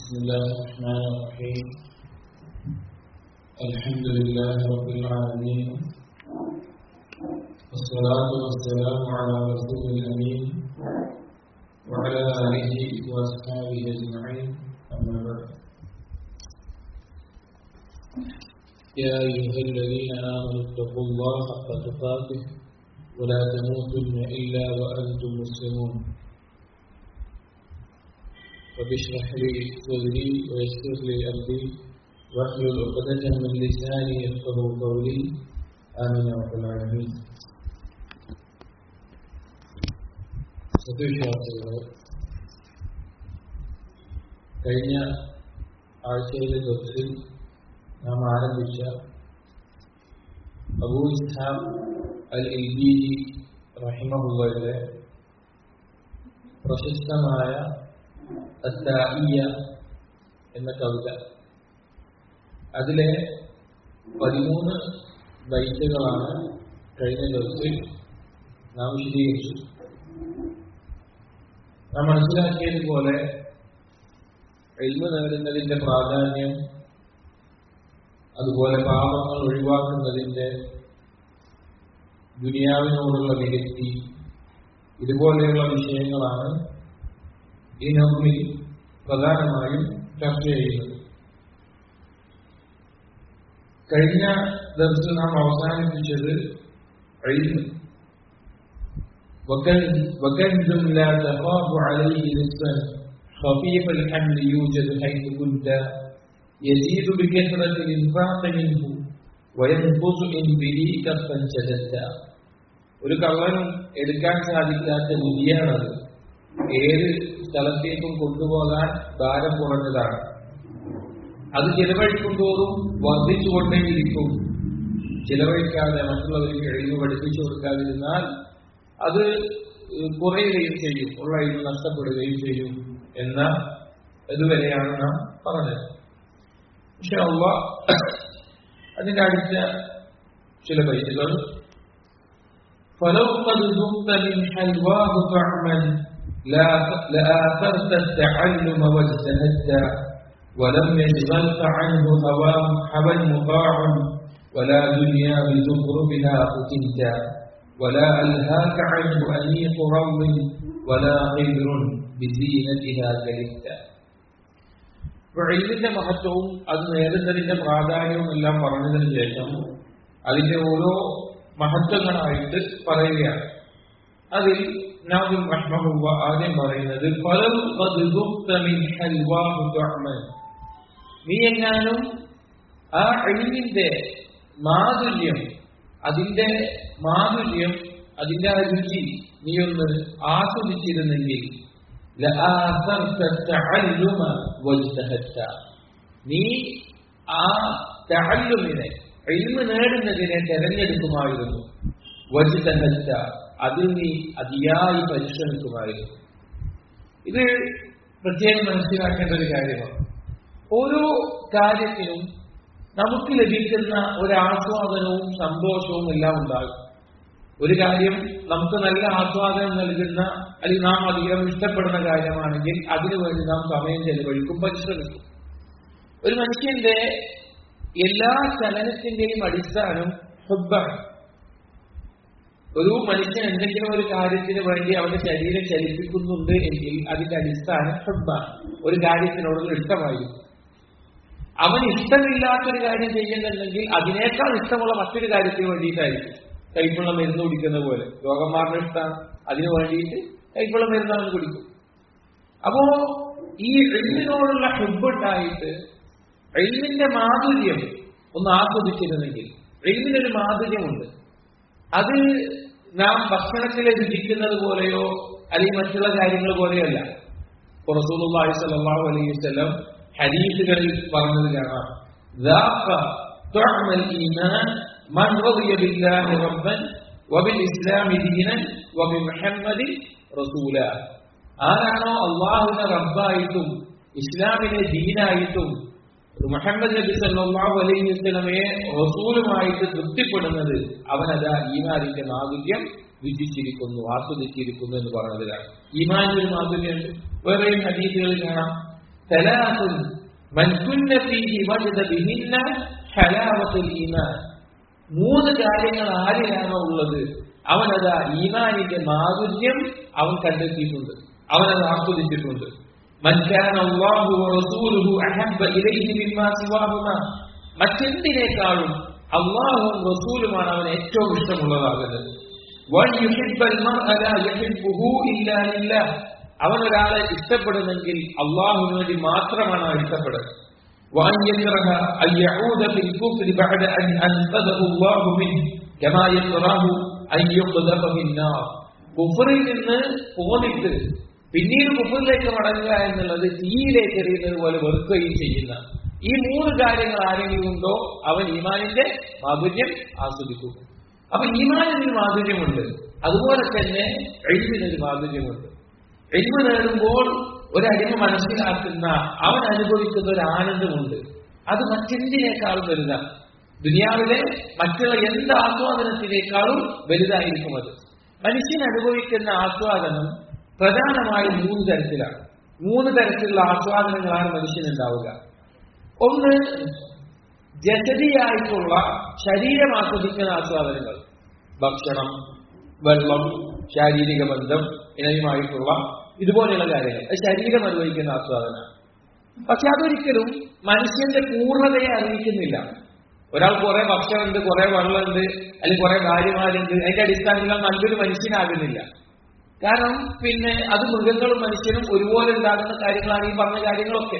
بسم الله الرحمن الرحيم الحمد لله رب العالمين والصلاة والسلام على رسول الأمين وعلى آله وأصحابه أجمعين أما بعد يا أيها الذين آمنوا اتقوا الله حق تقاته ولا تموتن إلا وأنتم مسلمون رب اشرح لي صدري ويسر لي أمري واحلل عقدة من لساني يفقه قولي آمين يا رب العالمين സത്യവിശ്വാസികളെ കഴിഞ്ഞ ആഴ്ചയിലെ തൊട്ടിൽ നാം ആരംഭിച്ച അബൂ ഇസ്ഹാം അൽ ഇൽബീജി റഹിമഹുള്ളയുടെ പ്രശസ്തമായ അത്തായിയ എന്ന കവിത അതിലെ പതിമൂന്ന് ബൈറ്റുകളാണ് കഴിഞ്ഞ ദിവസത്തിൽ നാം വിശദീകരിച്ചു നാം മനസ്സിലാക്കിയതുപോലെ എൽമ നേടുന്നതിന്റെ പ്രാധാന്യം അതുപോലെ പാപങ്ങൾ ഒഴിവാക്കുന്നതിന്റെ ദുനിയാവിനോടുള്ള വിരക്തി ഇതുപോലെയുള്ള വിഷയങ്ങളാണ് ഈ നോമിൽ പ്രധാനമായും ചർച്ച ചെയ്യുന്നത് കഴിഞ്ഞ ദിവസം നാം അവസാനിപ്പിച്ചത് وكنز لا تخاف عليه رزقا خفيف الحمل يوجد حيث كنت يزيد بكثرة الإنفاق منه وينقص إن به كفا شددت ഒരു കള്ളനും എടുക്കാൻ സാധിക്കാത്ത ബുദ്ധിയാണത് ഏത് സ്ഥലത്തേക്കും കൊണ്ടുപോകാൻ ഭാരം കുറഞ്ഞതാണ് അത് ചിലവഴിക്കും തോറും വർദ്ധിച്ചുകൊണ്ടേയിരിക്കും ചിലവഴിക്കാതെ മറ്റുള്ളവർക്ക് എഴുതി പഠിപ്പിച്ചു കൊടുക്കാതിരുന്നാൽ അത് കുറയുകയും ചെയ്യും ഉള്ള ഇത് നഷ്ടപ്പെടുകയും ചെയ്യും എന്ന ഇതുവരെയാണ് നാം പറഞ്ഞത് പക്ഷെ അള്ള അതിന്റെ അടുത്ത ചില പൈസകൾ فلو قد ذقت من حلواه طعما لآثرت التعلم واجتهدت ولم يشغلك عنه هوى هوى مطاع ولا دنيا بزخرفها فتنت ولا ألهاك عنه أنيق روض ولا خبر بزينتها كلفت ഇൽമിന്റെ മഹത്വവും അത് നേടുന്നതിന്റെ പ്രാധാന്യവും എല്ലാം പറഞ്ഞതിന് ശേഷം അതിന്റെ ഓരോ മഹത്വങ്ങളായിട്ട് പറയുകയാണ് അതിൽ നാബുൽ റഹ്മഹുവ ആദ്യം പറയുന്നത് നീ എങ്ങാനും ആ എഴുതിന്റെ മാധുര്യം അതിന്റെ മാധുര്യം അതിന്റെ ആ രുചി നീ ഒന്ന് ആസ്വദിച്ചിരുന്നെങ്കിൽ നീ ആ തഅല്ലുമിനെ ഇൽമ നേടുന്നതിനെ തെരഞ്ഞെടുക്കുമായിരുന്നു വജിതഹച്ച അതിൽ നീ അതിയായി പരിശ്രമിക്കുമായിരുന്നു ഇത് പ്രത്യേകം മനസ്സിലാക്കേണ്ട ഒരു കാര്യമാണ് ഓരോ കാര്യത്തിനും നമുക്ക് ലഭിക്കുന്ന ഒരു ആസ്വാദനവും സന്തോഷവും എല്ലാം ഉണ്ടാകും ഒരു കാര്യം നമുക്ക് നല്ല ആസ്വാദനം നൽകുന്ന അല്ലെങ്കിൽ നാം അധികം ഇഷ്ടപ്പെടുന്ന കാര്യമാണെങ്കിൽ അതിനുവേണ്ടി നാം സമയം ചെലവഴിക്കും പരിശ്രമിക്കും ഒരു മനുഷ്യന്റെ എല്ലാ ചലനത്തിന്റെയും അടിസ്ഥാനം ഹുബാണ് ഒരു മനുഷ്യൻ എന്തെങ്കിലും ഒരു കാര്യത്തിന് വേണ്ടി അവന്റെ ശരീരം ചലിപ്പിക്കുന്നുണ്ട് എങ്കിൽ അതിന്റെ അടിസ്ഥാനം ഹുബാണ് ഒരു കാര്യത്തിനോടുള്ള ഇഷ്ടമായിരിക്കും അവന് ഇഷ്ടമില്ലാത്തൊരു കാര്യം ചെയ്യുന്നുണ്ടെങ്കിൽ അതിനേക്കാൾ ഇഷ്ടമുള്ള മറ്റൊരു കാര്യത്തിന് വേണ്ടിയിട്ടായിരിക്കും കൈപ്പുള്ള മരുന്ന് കുടിക്കുന്ന പോലെ രോഗം മാറുന്ന ഇഷ്ടമാണ് അതിനു വേണ്ടിയിട്ട് കൈപ്പുള്ള മരുന്ന് അവൻ കുടിക്കും അപ്പോ ഈ എഴുതിനോടുള്ള ഹുബുണ്ടായിട്ട് എഴുതിന്റെ മാധുര്യം ഒന്ന് ആസ്വദിച്ചിരുന്നെങ്കിൽ എഴുതിനൊരു മാധുര്യമുണ്ട് അത് നാം ഭക്ഷണത്തിൽ രുചിക്കുന്നത് പോലെയോ അല്ലെങ്കിൽ മറ്റുള്ള കാര്യങ്ങൾ പോലെയോ അല്ല റസൂലുള്ളാഹി സ്വല്ലല്ലാഹു അലൈഹി വസല്ലം ഹദീസുകളിൽ പറഞ്ഞത് കാണാം ذاق طعم الإيمان من رضي بالله ربا وبالإسلام دينا وبمحمد رسولا ആരാണോ അള്ളാഹുവിനെ റബ്ബായിട്ടും ഇസ്ലാമിനെ ദീനായിട്ടും മുഹമ്മദ് നബി സല്ലല്ലാഹു അലൈഹി വസല്ലമയെ റസൂലുമായിട്ട് തൃപ്തിപ്പെടുന്നത് അവനതാ ഈമാനിന്റെ മാധുര്യം രുചിച്ചിരിക്കുന്നു ആസ്വദിച്ചിരിക്കുന്നു എന്ന് പറഞ്ഞതിലാണ് ഈമാനിന്റെ ഒരു മാധുര്യമുണ്ട് വേറെയും ഹദീസുകളിൽ കാണാം ثلاث من كن فيه وجد بهن حلاوة الإيمان മൂന്ന് കാര്യങ്ങൾ ആരിലാണോ ഉള്ളത് അവനത് ഈമാനിന്റെ മാധുര്യം അവൻ കണ്ടെത്തിയിട്ടുണ്ട് അവനത് ആസ്വദിച്ചിട്ടുണ്ട് من كان الله ورسوله أحب إليه مما سواهما മറ്റെന്തിനേക്കാളും അള്ളാഹുവും റസൂലുമാണ് അവൻ ഏറ്റവും ഇഷ്ടമുള്ളതാകുന്നത് വൻ യുഹിബ്ബൽ മർഅ ലാ യുഹിബ്ബുഹു ഇല്ലാ ലില്ലാഹ് അവൻ ഒരാളെ ഇഷ്ടപ്പെടുന്നെങ്കിൽ അള്ളാഹുവിന് വേണ്ടി മാത്രമാണ് അവൻ ഇഷ്ടപ്പെടുന്നത് وأن يكره أن يعود في الكفر بعد أن أنقذه الله منه كما يكره أن يقذف في النار കുഫറിൽ നിന്ന് പോന്നിട്ട് പിന്നീട് കുഫറിലേക്ക് മടങ്ങുക എന്നുള്ളത് തീയിലേക്ക് എറിയുന്നത് പോലെ വെറുക്കുകയും ചെയ്യുന്ന ഈ മൂന്ന് കാര്യങ്ങൾ ആരെങ്കിലും ഉണ്ടോ അവൻ ഈമാനിന്റെ മാധുര്യം ആസ്വദിക്കും അപ്പൊ ഈമാനിന് മാധുര്യമുണ്ട് അതുപോലെ തന്നെ എഴുതിനൊരു മാധുര്യമുണ്ട് എഴുതി നേടുമ്പോൾ ഒരടിമ മനസ്സിലാക്കുന്ന അവൻ അനുഭവിക്കുന്ന ഒരു ആനന്ദമുണ്ട് അത് മറ്റെന്തിനേക്കാളും വലുതാണ് ദുനിയാവിലെ മറ്റുള്ള എന്ത് ആസ്വാദനത്തിനേക്കാളും വലുതായിരിക്കും അത് മനുഷ്യൻ അനുഭവിക്കുന്ന ആസ്വാദനം പ്രധാനമായും മൂന്ന് തരത്തിലാണ് മൂന്ന് തരത്തിലുള്ള ആസ്വാദനങ്ങളാണ് മനുഷ്യനുണ്ടാവുക ഒന്ന് ജസതിയായിട്ടുള്ള ശരീരം ആസ്വദിക്കുന്ന ആസ്വാദനങ്ങൾ ഭക്ഷണം വെള്ളം ശാരീരിക ബന്ധം ഇനയുമായിട്ടുള്ള ഇതുപോലെയുള്ള കാര്യങ്ങൾ അത് ശരീരം അനുഭവിക്കുന്ന ആസ്വാദനം പക്ഷെ അതൊരിക്കലും മനുഷ്യന്റെ പൂർണ്ണതയെ അറിയിക്കുന്നില്ല ഒരാൾ കുറെ ഭക്ഷണമുണ്ട് കുറെ വെള്ളമുണ്ട് അല്ലെങ്കിൽ കുറെ ഭാര്യമാരുണ്ട് അതിന്റെ അടിസ്ഥാനത്തിൽ നല്ലൊരു മനുഷ്യനാകുന്നില്ല കാരണം പിന്നെ അത് മൃഗങ്ങളും മനുഷ്യനും ഒരുപോലെ ഉണ്ടാകുന്ന കാര്യങ്ങളാണ് ഈ പറഞ്ഞ കാര്യങ്ങളൊക്കെ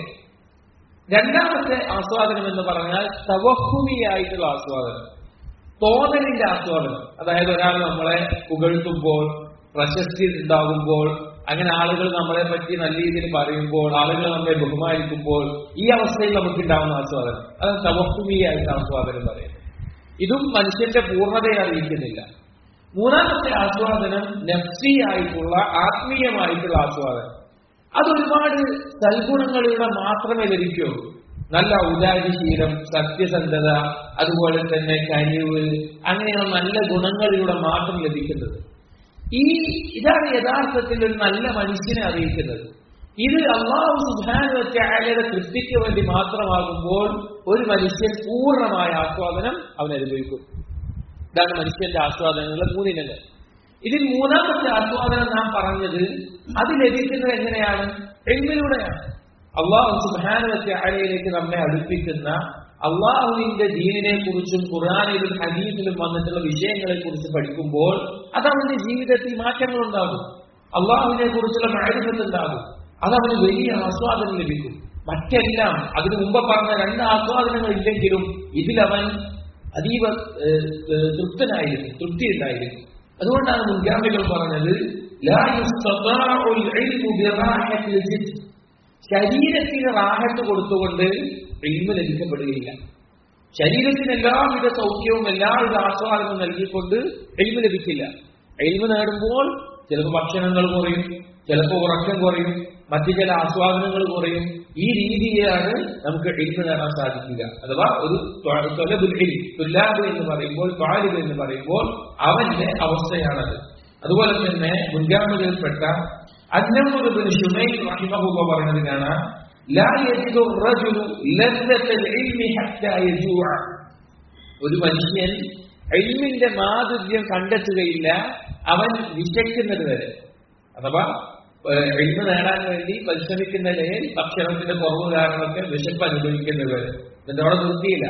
രണ്ടാമത്തെ ആസ്വാദനം എന്ന് പറഞ്ഞാൽ തവഹുമിയായിട്ടുള്ള ആസ്വാദനം തോന്നലിന്റെ ആസ്വാദനം അതായത് ഒരാൾ നമ്മളെ പുകഴ്ത്തുമ്പോൾ പ്രശസ്തി ഉണ്ടാകുമ്പോൾ അങ്ങനെ ആളുകൾ നമ്മളെ പറ്റി നല്ല രീതിയിൽ പറയുമ്പോൾ ആളുകൾ നമ്മെ ബഹുമാനിക്കുമ്പോൾ ഈ അവസ്ഥയിൽ നമുക്ക് ഉണ്ടാവുന്ന ആസ്വാദനം അത് തവഹുമിയായിട്ട് ആസ്വാദനം പറയുന്നത് ഇതും മനുഷ്യന്റെ പൂർണ്ണതയെ അറിയിക്കുന്നില്ല മൂന്നാമത്തെ ആസ്വാദനം നഫ്സിയായിട്ടുള്ള ആത്മീയമായിട്ടുള്ള ആസ്വാദനം അതൊരുപാട് സൽഗുണങ്ങളിലൂടെ മാത്രമേ ലഭിക്കുകയുള്ളൂ നല്ല ഔദാര്യശീലം സത്യസന്ധത അതുപോലെ തന്നെ കനിവ് അങ്ങനെയുള്ള നല്ല ഗുണങ്ങളിലൂടെ മാത്രം ലഭിക്കുന്നത് ഈ ഇതാണ് യഥാർത്ഥത്തിൽ ഒരു നല്ല മനുഷ്യനെ അറിയിക്കുന്നത് ഇത് അള്ളാഹു സുധാനയുടെ തൃപ്തിക്ക് വേണ്ടി മാത്രമാകുമ്പോൾ ഒരു മനുഷ്യൻ പൂർണ്ണമായ ആസ്വാദനം അവൻ അനുഭവിക്കും ഇതാണ് മനുഷ്യന്റെ ആസ്വാദനങ്ങളുടെ മൂന്നിനങ്ങൾ ഇതിൽ മൂന്നാമത്തെ ആസ്വാദനം നാം പറഞ്ഞത് അത് ലഭിക്കുന്നത് എങ്ങനെയാണ് എങ്ങിലൂടെയാണ് അള്ളാഹു സുബാനുവത്തെ അഴയിലേക്ക് നമ്മെ അടുപ്പിക്കുന്ന അള്ളാഹുവിന്റെ ദീനിനെ കുറിച്ചും ഖുറാനിലും ഹദീസിലും വന്നിട്ടുള്ള വിഷയങ്ങളെ കുറിച്ച് പഠിക്കുമ്പോൾ അത് അവന്റെ ജീവിതത്തിൽ മാറ്റങ്ങൾ ഉണ്ടാകും അള്ളാഹുവിനെ കുറിച്ചുള്ള മഴവിലുണ്ടാകും അത് അവന് വലിയ ആസ്വാദനം ലഭിക്കും മറ്റെല്ലാം അതിനു മുമ്പ് പറഞ്ഞ രണ്ട് ആസ്വാദനങ്ങൾ ഇല്ലെങ്കിലും ഇതിലവൻ അതീവ തൃപ്തനായിരിക്കും തൃപ്തി ഉണ്ടായിരിക്കും അതുകൊണ്ടാണ് മുൻഗാമികൾ പറഞ്ഞത് ശരീരത്തിന് റാഹത്ത് കൊടുത്തുകൊണ്ട് എൽമ ലഭിക്കപ്പെടുകയില്ല ശരീരത്തിന് എല്ലാവിധ സൗഖ്യവും എല്ലാവിധ ആസ്വാദനവും നൽകിക്കൊണ്ട് എൽമ ലഭിക്കില്ല എൽമ നേടുമ്പോൾ ചിലപ്പോൾ ഭക്ഷണങ്ങൾ കുറയും ചിലപ്പോൾ ഉറക്കം കുറയും മറ്റു ചില ആസ്വാദനങ്ങൾ കുറയും ഈ രീതിയിലാണ് നമുക്ക് എൽമ നേടാൻ സാധിക്കുക അഥവാ ഒരു തുല്ലാബ് എന്ന് പറയുമ്പോൾ താലിബ് എന്ന് പറയുമ്പോൾ അവന്റെ അവസ്ഥയാണത് അതുപോലെ തന്നെ മുൻഗാമികളിൽപ്പെട്ട അന്നമുറുബിന് ഷുമൈൽ റഹിമഹുബ പറഞ്ഞതിനാണ് ഒരു മനുഷ്യൻ എൽമിന്റെ മാധുര്യം കണ്ടെത്തുകയില്ല അവൻ വിശക്കുന്നത് വരെ അഥവാ എൽമ നേടാൻ വേണ്ടി പരിശ്രമിക്കുന്ന നിലയിൽ ഭക്ഷണത്തിന്റെ കുറവ് കാരണമൊക്കെ വിശപ്പ് അനുഭവിക്കുന്നത് വരെ ഇതോടെ നിർത്തിയില്ല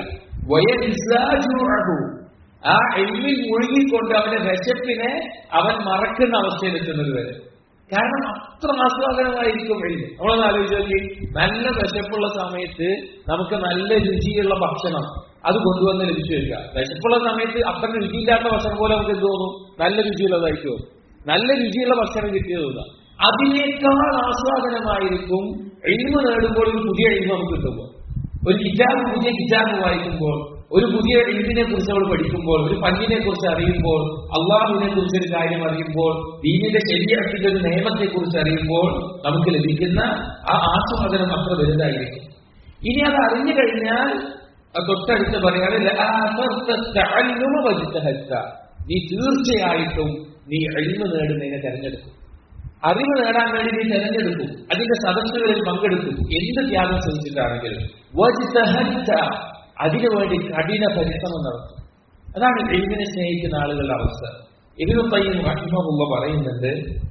ആ എൽമിൽ മുഴുകിക്കൊണ്ട് അവന്റെ വിശപ്പിനെ അവൻ മറക്കുന്ന അവസ്ഥയിൽ എത്തുന്നത് വരെ കാരണം അത്ര ആസ്വാദനമായിരിക്കും എഴുതി നമ്മളൊന്ന് ആലോചിച്ച് നോക്കി നല്ല വിശപ്പുള്ള സമയത്ത് നമുക്ക് നല്ല രുചിയുള്ള ഭക്ഷണം അത് കൊണ്ടുവന്ന് ലഭിച്ചു വരിക വിശപ്പുള്ള സമയത്ത് അത്ര രുചിയില്ലാത്ത ഭക്ഷണം പോലെ നമുക്ക് എന്ത് തോന്നും നല്ല രുചിയുള്ളതായിരിക്കും നല്ല രുചിയുള്ള ഭക്ഷണം കിട്ടിയത് തോന്നുക അതിനേക്കാൾ ആസ്വാദനമായിരിക്കും എഴുമ നേടുമ്പോൾ ഒരു പുതിയ എഴുമ നമുക്ക് കിട്ടുമ്പോൾ ഒരു കിതാബ് പുതിയ കിതാബ് വായിക്കുമ്പോൾ ഒരു പുതിയ എഴുതിനെ കുറിച്ച് നമ്മൾ പഠിക്കുമ്പോൾ ഒരു പഞ്ഞിനെ കുറിച്ച് അറിയുമ്പോൾ അള്ളാഹുവിനെ കുറിച്ച് ഒരു കാര്യം അറിയുമ്പോൾ ദീനിന്റെ ശരീരത്തിന്റെ ഒരു നിയമത്തെ കുറിച്ച് അറിയുമ്പോൾ നമുക്ക് ലഭിക്കുന്ന ആ ആസ്വാദനം അത്ര വലുതായിരിക്കും ഇനി അത് അറിഞ്ഞു കഴിഞ്ഞാൽ തൊട്ടടുത്ത് പറയാണ് നീ തീർച്ചയായിട്ടും നീ എഴുമ നേടുന്നതിനെ തെരഞ്ഞെടുക്കും അറിവ് നേടാൻ വേണ്ടി നീ തെരഞ്ഞെടുക്കും അതിന്റെ സദസ്സുകളിൽ പങ്കെടുക്കും എന്ത് ത്യാഗം ശ്രമിച്ചിട്ടാണെങ്കിലും വജ്തഹദ്ത, അതിനുവേണ്ടി കഠിന പരിശ്രമം നടത്തും അതാണ് എഴുതിനെ സ്നേഹിക്കുന്ന ആളുകളുടെ അവസ്ഥ ഇതിനു തയ്യും റഹിമഹുള്ള പറയുന്നുണ്ട്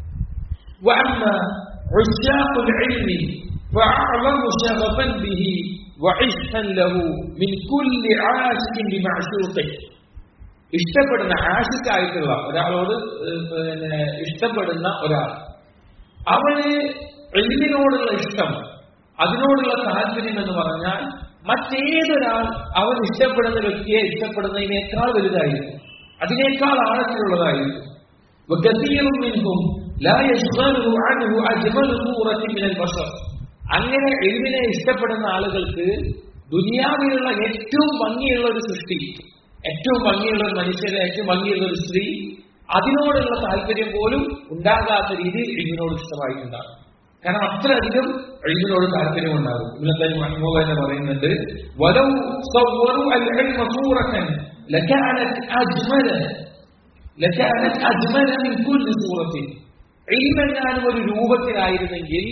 وأما عشاق العلم فأعظم شغفا به وعشقا له من كل عاشق بمعشوقه ഇഷ്ടപ്പെടുന്ന ആശിക്കായിട്ടുള്ള ഒരാളോട് ഏഹ്, പിന്നെ ഇഷ്ടപ്പെടുന്ന ഒരാൾ അവന് എല്ലിനോടുള്ള ഇഷ്ടം അതിനോടുള്ള താല്പര്യം എന്ന് പറഞ്ഞാൽ മറ്റേതൊരാൾ അവൻ ഇഷ്ടപ്പെടുന്ന വ്യക്തിയെ ഇഷ്ടപ്പെടുന്നതിനേക്കാൾ വലുതായിരിക്കും അതിനേക്കാൾ ആഴത്തിലുള്ളതായിരിക്കും وكثير منهم لا يشغله عنه أجمل صورة من البشر അങ്ങനെ എഴുവിനെ ഇഷ്ടപ്പെടുന്ന ആളുകൾക്ക് ദുനിയാവിലുള്ള ഏറ്റവും ഭംഗിയുള്ള ഒരു സൃഷ്ടി ഏറ്റവും ഭംഗിയുള്ള ഒരു മനുഷ്യരെ ഏറ്റവും ഭംഗിയുള്ള ഒരു സ്ത്രീ അതിനോടുള്ള താല്പര്യം പോലും ഉണ്ടാകാത്ത രീതിയിൽ എഴുവിനോട് ഇഷ്ടമായിട്ടുണ്ടാകും കാരണം അത്രയധികം എഴുതിനോട് താല്പര്യം ഉണ്ടാകും ഇന്നത്തെ മഹ്മൂദ എന്ന് പറയുന്നുണ്ട് വലൗ സവ്വറു അൽ ഇൽമ സൂറത്തൻ ലകാനത് അജ്മല ലകാനത് അജ്മല മിൻ കുല്ലി സൂറത്തിൻ ഇൽമെങ്ങാനും ഒരു രൂപത്തിലായിരുന്നെങ്കിൽ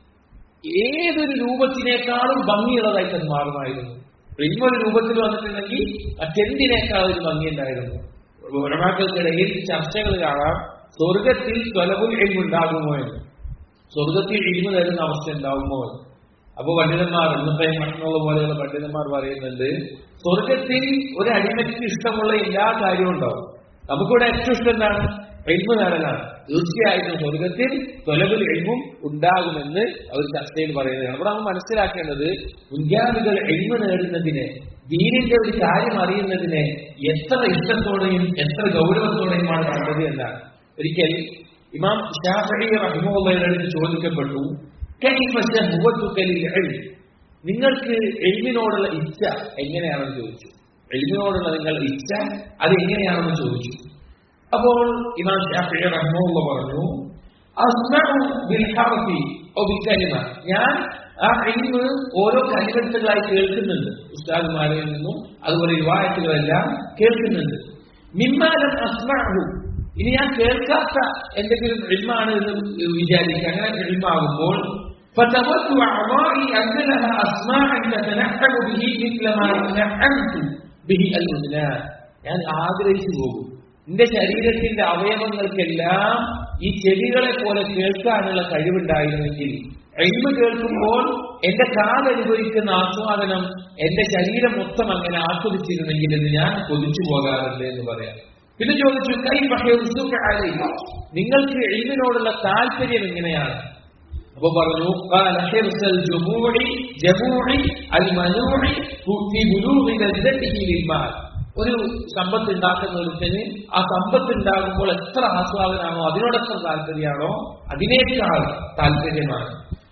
ഏതൊരു രൂപത്തിനേക്കാളും ഭംഗിയുള്ളതായിട്ട് അത് മാറുമായിരുന്നു ഇൽമ ഒരു രൂപത്തിൽ വന്നിട്ടുണ്ടെങ്കിൽ മറ്റെന്തിനേക്കാൾ ഒരു ഭംഗിയുണ്ടായിരുന്നു ഉടമാക്കൾക്കിടയിൽ ചർച്ചകൾ കാണാം സ്വർഗത്തിൽ തൊലവുൽ എൽമുണ്ടാകുമോ എന്ന് സ്വർഗത്തിൽ ഇൽമ തരുന്ന അവസ്ഥ ഉണ്ടാകുമോ എന്ന് അപ്പൊ പണ്ഡിതന്മാർ ഇന്നത്തെ മറ്റുള്ള പോലെയുള്ള പണ്ഡിതന്മാർ പറയുന്നുണ്ട് സ്വർഗത്തിൽ ഒരു അടിമയ്ക്ക് ഇഷ്ടമുള്ള എല്ലാ കാര്യവും ഉണ്ടാവും നമുക്കിവിടെ ഏറ്റവും ഇഷ്ടം എന്താണ് എൽമ നേടലാണ് തീർച്ചയായിട്ടും സ്വർഗത്തിൽ തൊലവിൽ എൽമും ഉണ്ടാകുമെന്ന് അവർ ചർച്ചയിൽ പറയുന്നതാണ് അവിടെ നമ്മൾ മനസ്സിലാക്കേണ്ടത് മുൻഗാമികൾ എൽമ നേടുന്നതിനെ ദീനിന്റെ ഒരു കാര്യം അറിയുന്നതിനെ എത്ര ഇഷ്ടത്തോടെയും എത്ര ഗൗരവത്തോടെയുമാണ് കണ്ടത് എന്നാണ് ഒരിക്കൽ ഇമാം ഷാഫി റഹിമുള്ളയുടെ അടുത്ത് ചോദിക്കപ്പെട്ടു "കൈഫ ശഹ്വത്തുക ലിൽ ഇൽം?" നിങ്ങൾക്ക് എൽമിനോടുള്ള ഇച്ഛ എങ്ങനെയാണെന്ന് ചോദിച്ചു എൽമിനോടുള്ള നിങ്ങളുടെ ഇച്ഛ അത് എങ്ങനെയാണെന്ന് ചോദിച്ചു അപ്പോൾ ഇമാം ഷാഫി റഹ്മുള്ള പറഞ്ഞു അസ്മഉ ബിൽ ഹർഫി ഔ ബിൽ കലിമ ഞാൻ ആ ഇൽമ് ഓരോ കലിമത്തുകളായി കേൾക്കുന്നുണ്ട് ഉസ്താദുമാരിൽ നിന്നും അതുപോലെ വിവാഹത്തുകളെല്ലാം കേൾക്കുന്നുണ്ട് മിമ്മാലം അസ്മഅഹു ഇനി ഞാൻ കേൾക്കാത്ത എന്തെങ്കിലും ഇൽമാണ് എന്ന് വിചാരിക്കുക അങ്ങനെ ഇൽമാകുമ്പോൾ فتمت أعضائي أن لها أسماء تتنعم به مثل ما تنعمت به الأذنان ഞാൻ ആഗ്രഹിച്ചു പോകും എന്റെ ശരീരത്തിന്റെ അവയവങ്ങൾക്കെല്ലാം ഈ ചെവികളെ പോലെ കേൾക്കാനുള്ള കഴിവുണ്ടായിരുന്നെങ്കിൽ എഴുമ കേൾക്കുമ്പോൾ എന്റെ കാതനുഭവിക്കുന്ന ആസ്വാദനം എന്റെ ശരീരം മൊത്തം അങ്ങനെ ആസ്വദിച്ചിരുന്നെങ്കിൽ എന്ന് ഞാൻ കൊതിച്ചു പോകാറുണ്ട് എന്ന് പറയാം പിന്നെ ചോദിച്ചു കൈ പക്ഷേ നിങ്ങൾക്ക് എഴുതിനോടുള്ള താല്പര്യം എങ്ങനെയാണ് അപ്പൊ പറഞ്ഞു قال حرص الجموع جموع المنوع في بلوغ لذته للمال ഒരു സമ്പത്ത് ഉണ്ടാക്കുന്ന ഒരുത്തിന് ആ സമ്പത്ത് ഉണ്ടാകുമ്പോൾ എത്ര ആസ്വാദനാണോ അതിനോട് എത്ര താല്പര്യമാണോ അതിനേക്കാൾ താല്പര്യമാണ്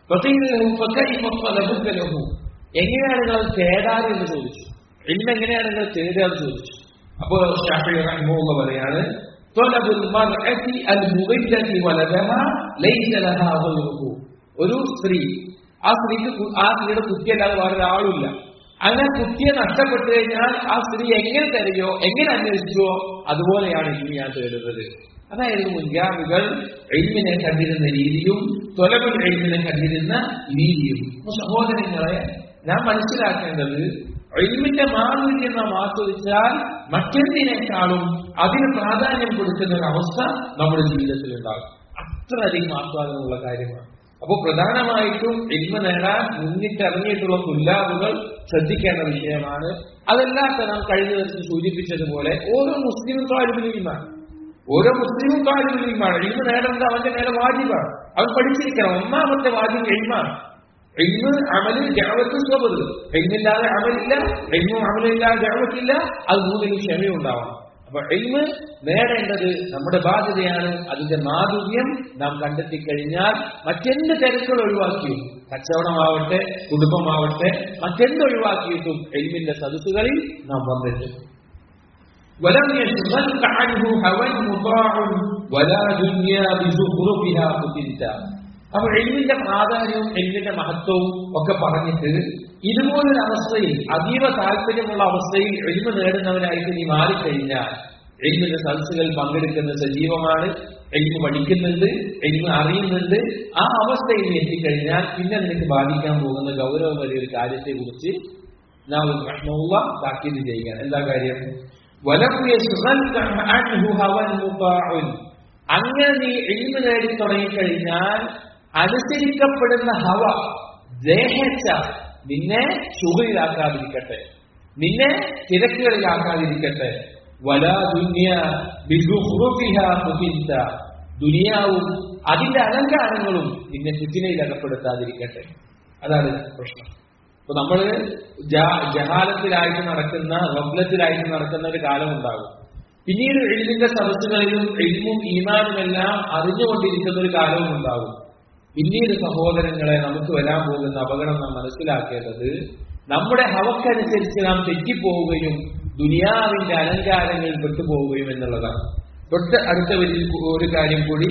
ലഹു എങ്ങനെയാണ് നിങ്ങൾ തേടാറ് എന്ന് ചോദിച്ചു ഇന്ന് എങ്ങനെയാണ് നിങ്ങൾ തേടാറ് ചോദിച്ചു അപ്പോൾ ഷാഫി റഹ്മുള്ള പറയാണ് طلب المرأة المغلة ولدها ليس لها غيره ഒരു സ്ത്രീ ആ സ്ത്രീക്ക് കു- ആ സ്ത്രീയുടെ കുട്ടിയല്ലാതെ വേറെ ഒരാളുമില്ല അങ്ങനെ കുട്ടിയെ നഷ്ടപ്പെട്ടു കഴിഞ്ഞാൽ ആ സ്ത്രീ എങ്ങനെ തരുകയോ എങ്ങനെ അന്വേഷിച്ചുവോ അതുപോലെയാണ് ഇനി ഞാൻ തേടുന്നത് അതായിരുന്നു മുൻഗാമികൾ എഴുമിനെ കണ്ടിരുന്ന രീതിയും തൊലകൾ എഴുമിനെ കണ്ടിരുന്ന രീതിയും അപ്പൊ സഹോദരങ്ങളെ നാം മനസ്സിലാക്കേണ്ടത് എൽമിന്റെ മാധുര്യം നാം ആസ്വദിച്ചാൽ മറ്റെന്തിനേക്കാളും അതിന് പ്രാധാന്യം കൊടുക്കുന്ന ഒരു അവസ്ഥ നമ്മുടെ ജീവിതത്തിൽ ഉണ്ടാകും അത്രയധികം ആസ്വാദനമുള്ള കാര്യമാണ് അപ്പോൾ പ്രധാനമായിട്ടും എൽമ നേടാൻ മുന്നിട്ടിറങ്ങിയിട്ടുള്ള തുല്ലാബുകൾ ശ്രദ്ധിക്കേണ്ട വിഷയമാണ് അതല്ലാത്ത നാം കഴിഞ്ഞ ദിവസം സൂചിപ്പിച്ചതുപോലെ ഓരോ മുസ്ലിമും താഴ്വിലിയുമാണ് ഓരോ മുസ്ലിമും താഴ്വിലിയുമാണ് എൽമ നേടേണ്ടത് അവന്റെ മേലെ വാജിബാണ് അവൻ പഠിച്ചിരിക്കണം ഒന്നാമത്തെ വാജിബ് എൽമാണ് എൽമ് അമല് ജാവത്ത് സ്വബത് എൽമില്ലാതെ അമലില്ല എൽമും അമലില്ലാതെ ജാവത്തില്ല അത് മൂന്നിലും ക്ഷമയുണ്ടാവണം അപ്പൊ എൽമ് നേടേണ്ടത് നമ്മുടെ ബാധ്യതയാണ് അതിന്റെ മാധുര്യം നാം കണ്ടെത്തി കഴിഞ്ഞാൽ മറ്റെന്ത് തിരക്കുകൾ ഒഴിവാക്കിയും കച്ചവടമാവട്ടെ കുടുംബമാവട്ടെ മറ്റെന്ത് ഒഴിവാക്കിയിട്ടും എൽമിന്റെ സദസ്സുകളിൽ നാം വന്നെത്തും ولم يشغلك عنه هوى مطاع ولا دنيا بزخرفها فتنتا അപ്പൊ എഴുതിന്റെ പ്രാധാന്യവും എഴുതിന്റെ മഹത്വവും ഒക്കെ പറഞ്ഞിട്ട് ഇതുപോലൊരു അവസ്ഥയിൽ അതീവ താല്പര്യമുള്ള അവസ്ഥയിൽ എഴുമ നേടുന്നവനായിട്ട് നീ മാറിക്കഴിഞ്ഞാൽ എഴുതിന്റെ സദസ്സുകൾ പങ്കെടുക്കുന്ന സജീവമാണ് എൽമ് പഠിക്കുന്നുണ്ട് എൽമ് അറിയുന്നുണ്ട് ആ അവസ്ഥയിൽ എത്തിക്കഴിഞ്ഞാൽ പിന്നെ നിനക്ക് ബാധിക്കാൻ പോകുന്ന ഗൗരവമേറിയ ഒരു കാര്യത്തെ കുറിച്ച് നാം റഹ്മുള്ള താക്കീത് ചെയ്യുകയാണ് എന്താ കാര്യം വലം യശ്ഗൽക അൻഹു ഹവൻ മുതാഉൻ അങ്ങനെ നീ എൽമ് നേടി തുടങ്ങിക്കഴിഞ്ഞാൽ അനുസരിക്കപ്പെടുന്ന ഹവ ദേഹച്ച നിന്നെ ശുഭയിലാക്കാതിരിക്കട്ടെ നിന്നെ തിരക്കുകളിലാക്കാതിരിക്കട്ടെ വലാ ദുന്യ ബിസുഹ്റുഫിഹ മുഹിന്ത ദുനിയാവും അതിന്റെ അലങ്കാരങ്ങളും നിന്നെ ഫിത്തിനയിൽ അകപ്പെടുത്താതിരിക്കട്ടെ അതാണ് പ്രശ്നം ഇപ്പൊ നമ്മള് ജാ- ജഹാലത്തിലായിട്ട് നടക്കുന്ന റബ്ലത്തിലായിട്ട് നടക്കുന്ന ഒരു കാലം ഉണ്ടാകും പിന്നീട് എഴുതിന്റെ സദസ്സുകളിലും എഴുമും ഈമാനും എല്ലാം അറിഞ്ഞുകൊണ്ടിരിക്കുന്ന ഒരു കാലവും ഉണ്ടാകും പിന്നീട് സഹോദരങ്ങളെ നമുക്ക് വരാൻ പോകുന്ന അപകടം നാം മനസ്സിലാക്കേണ്ടത് നമ്മുടെ ഹവക്കനുസരിച്ച് നാം തെറ്റിപ്പോവുകയും ദുനിയാവിന്റെ അലങ്കാരങ്ങളിൽ പെട്ടുപോവുകയും എന്നുള്ളതാണ് തൊട്ട് അടുത്ത ഒരു ഒരു കാര്യം കൂടി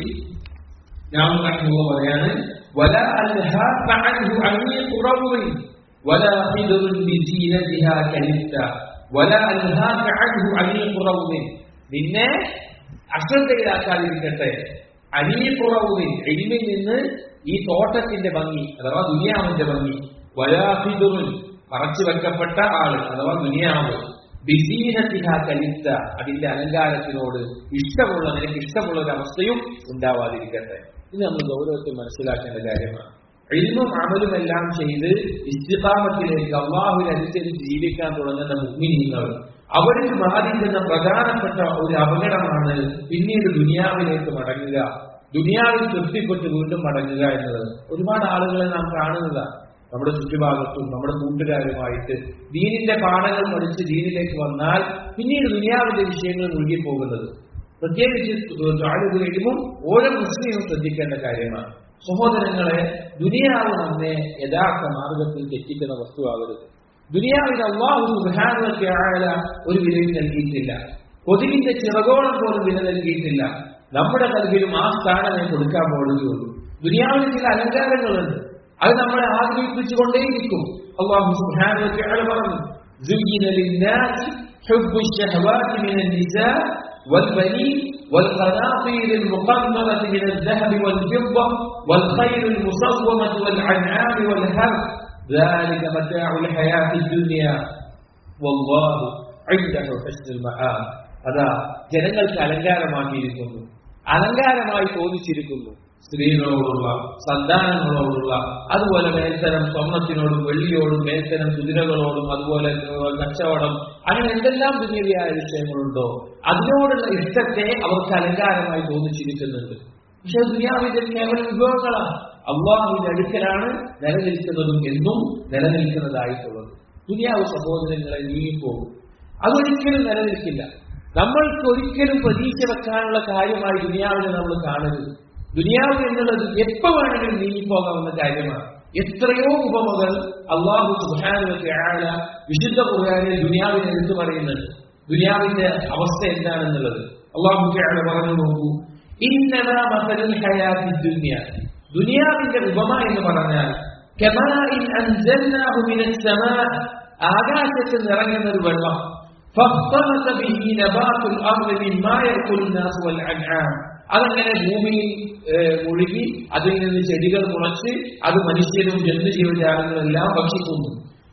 ഞാൻ കണ്ടുപോകുക പറയാണ് വല അൽഹാക അൻഹു അനീഖു റൗബിൻ വല ഖിദറുൻ ബിസീനതിഹാ കലിത്ത വല അൽഹാക അൻഹു അനീഖു റൗബിൻ നിന്നെ അശ്രദ്ധയിലാക്കാതിരിക്കട്ടെ അനീഖു റൗബിൻ എലിമിൽ നിന്ന് ഈ തോട്ടത്തിന്റെ ഭംഗി അഥവാ ദുനിയാവിന്റെ ഭംഗി വലാ ഖിദറുൻ മറച്ചു വെക്കപ്പെട്ട ആള് അഥവാ ദുനിയാവ് ബിസീനത്തിഹ കലിത്ത അതിന്റെ അലങ്കാരത്തിനോട് ഇഷ്ടമുള്ള നിനക്ക് ഇഷ്ടമുള്ള ഒരു അവസ്ഥയും ഉണ്ടാവാതിരിക്കട്ടെ ഇത് നമ്മൾ ഗൗരവത്തിൽ മനസ്സിലാക്കേണ്ട കാര്യമാണ് ഇൽമും അമലും എല്ലാം ചെയ്ത് ഇസ്തിഖാമത്തിലേക്ക് അള്ളാഹുവിനനുസരിച്ച് ജീവിക്കാൻ തുടങ്ങുന്ന മുഗ്മിനീങ്ങൾ അവർക്ക് ബാധിക്കുന്ന പ്രധാനപ്പെട്ട ഒരു അപകടമാണ് പിന്നീട് ദുനിയാവിലേക്ക് മടങ്ങുക ദുനിയാവിൽ തൃപ്തിപ്പെട്ട് വീണ്ടും മടങ്ങുക എന്നത് ഒരുപാട് ആളുകളെ നാം കാണുന്നതാണ് നമ്മുടെ ചുറ്റുഭാഗത്തും നമ്മുടെ കൂട്ടുകാരുമായിട്ട് ദീനിന്റെ പാഠങ്ങൾ പഠിച്ച് ദീനിലേക്ക് വന്നാൽ പിന്നീട് ദുനിയാവിന്റെ വിഷയങ്ങൾ മുഴുകിപ്പോകുന്നത് പ്രത്യേകിച്ച് താഴ്വരയിലും ഓരോ മുസ്ലിമും ശ്രദ്ധിക്കേണ്ട കാര്യമാണ് സഹോദരങ്ങളെ ദുനിയാവ് നമ്മെ യഥാർത്ഥ മാർഗത്തിൽ തെറ്റിക്കുന്ന വസ്തുവാകരുത് ദുനിയാവിന് അള്ളാഹു സുഹാനുവൊക്കെ ആയ ഒരു വിലയും നൽകിയിട്ടില്ല കൊതുകിന്റെ ചിറകോളം പോലും വില നൽകിയിട്ടില്ല നമ്മുടെ കൽവിലും ആ സ്ഥാനമേ കൊടുക്കാൻ പോകുകയുള്ളൂ ദുനിയാവിന് ചില അലങ്കാരങ്ങളുണ്ട് അത് നമ്മളെ ആഗ്രഹിപ്പിച്ചുകൊണ്ടേയിരിക്കും അള്ളാഹു സുബ്ഹാനഹു വതആല പറഞ്ഞു زين للناس حب الشهوات من النساء والبنين والقناطير المقنطرة من الذهب والفضة والخيل المصومة والأنعام والحرث ذلك متاع الحياة الدنيا والله عنده حسن المآب അതാ ജനങ്ങൾക്ക് അലങ്കാരമാക്കിയിരിക്കുന്നു അലങ്കാരമായി തോന്നിച്ചിരിക്കുന്നു സ്ത്രീകളോടുള്ള സന്താനങ്ങളോടുള്ള അതുപോലെ മേൽത്തരം സ്വർണത്തിനോടും വെള്ളിയോടും മേൽത്തരം കുതിരകളോടും അതുപോലെ കച്ചവടം അങ്ങനെ എന്തെല്ലാം ദുനിയവിയായ വിഷയങ്ങളുണ്ടോ അതിനോടുള്ള ഇഷ്ടത്തെ അവർക്ക് അലങ്കാരമായി തോന്നിച്ചിരിക്കുന്നുണ്ട് പക്ഷെ ദുനിയാവിന്റെ കേവലം വിഭവങ്ങളാണ് അള്ളാഹുവിന്റെ അടുക്കലാണ് നിലനിൽക്കുന്നതും എന്നും നിലനിൽക്കുന്നതായിട്ടുള്ളത് ദുനിയാവ് സഹോദരങ്ങളെ നീങ്ങിപ്പോകും അതൊരിക്കലും നിലനിൽക്കില്ല നമ്മൾക്ക് ഒരിക്കലും പ്രതീക്ഷ വെക്കാനുള്ള കാര്യമായി ദുനിയാവിനെ നമ്മൾ കാണരുത് ദുനിയാവ് എന്നുള്ളത് എപ്പോ വേണമെങ്കിലും നീങ്ങിപ്പോകാവുന്ന കാര്യമാണ് എത്രയോ ഉപമകൾ അള്ളാഹു സുഹാനുവത്തെ ആയ വിശുദ്ധ ഖുർആാനിൽ ദുനിയാവിനെ എടുത്തു പറയുന്നുണ്ട് ദുനിയാവിന്റെ അവസ്ഥ എന്താണെന്നുള്ളത് അള്ളാഹു ആയ പറഞ്ഞു നോക്കൂ ഇന്നതാ മസലുൽ ഹയാത്തി ദുനിയ ദുനിയാവിന്റെ ഉപമ എന്ന് പറഞ്ഞാൽ കമാഇൻ അൻസൽനാഹു മിനസ് സമാ ആകാശത്ത് നിറങ്ങുന്ന ഒരു വെള്ളം فاختلط به نبات الارض مما ياكل الناس والانعام അതങ്ങനെ ഭൂമിയിൽ മുഴുകി അതിൽ നിന്ന് ചെടികൾ മുളച്ച് അത് മനുഷ്യരും ജന്തുജീവജാലങ്ങളും എല്ലാം ഭക്ഷിക്കുന്നു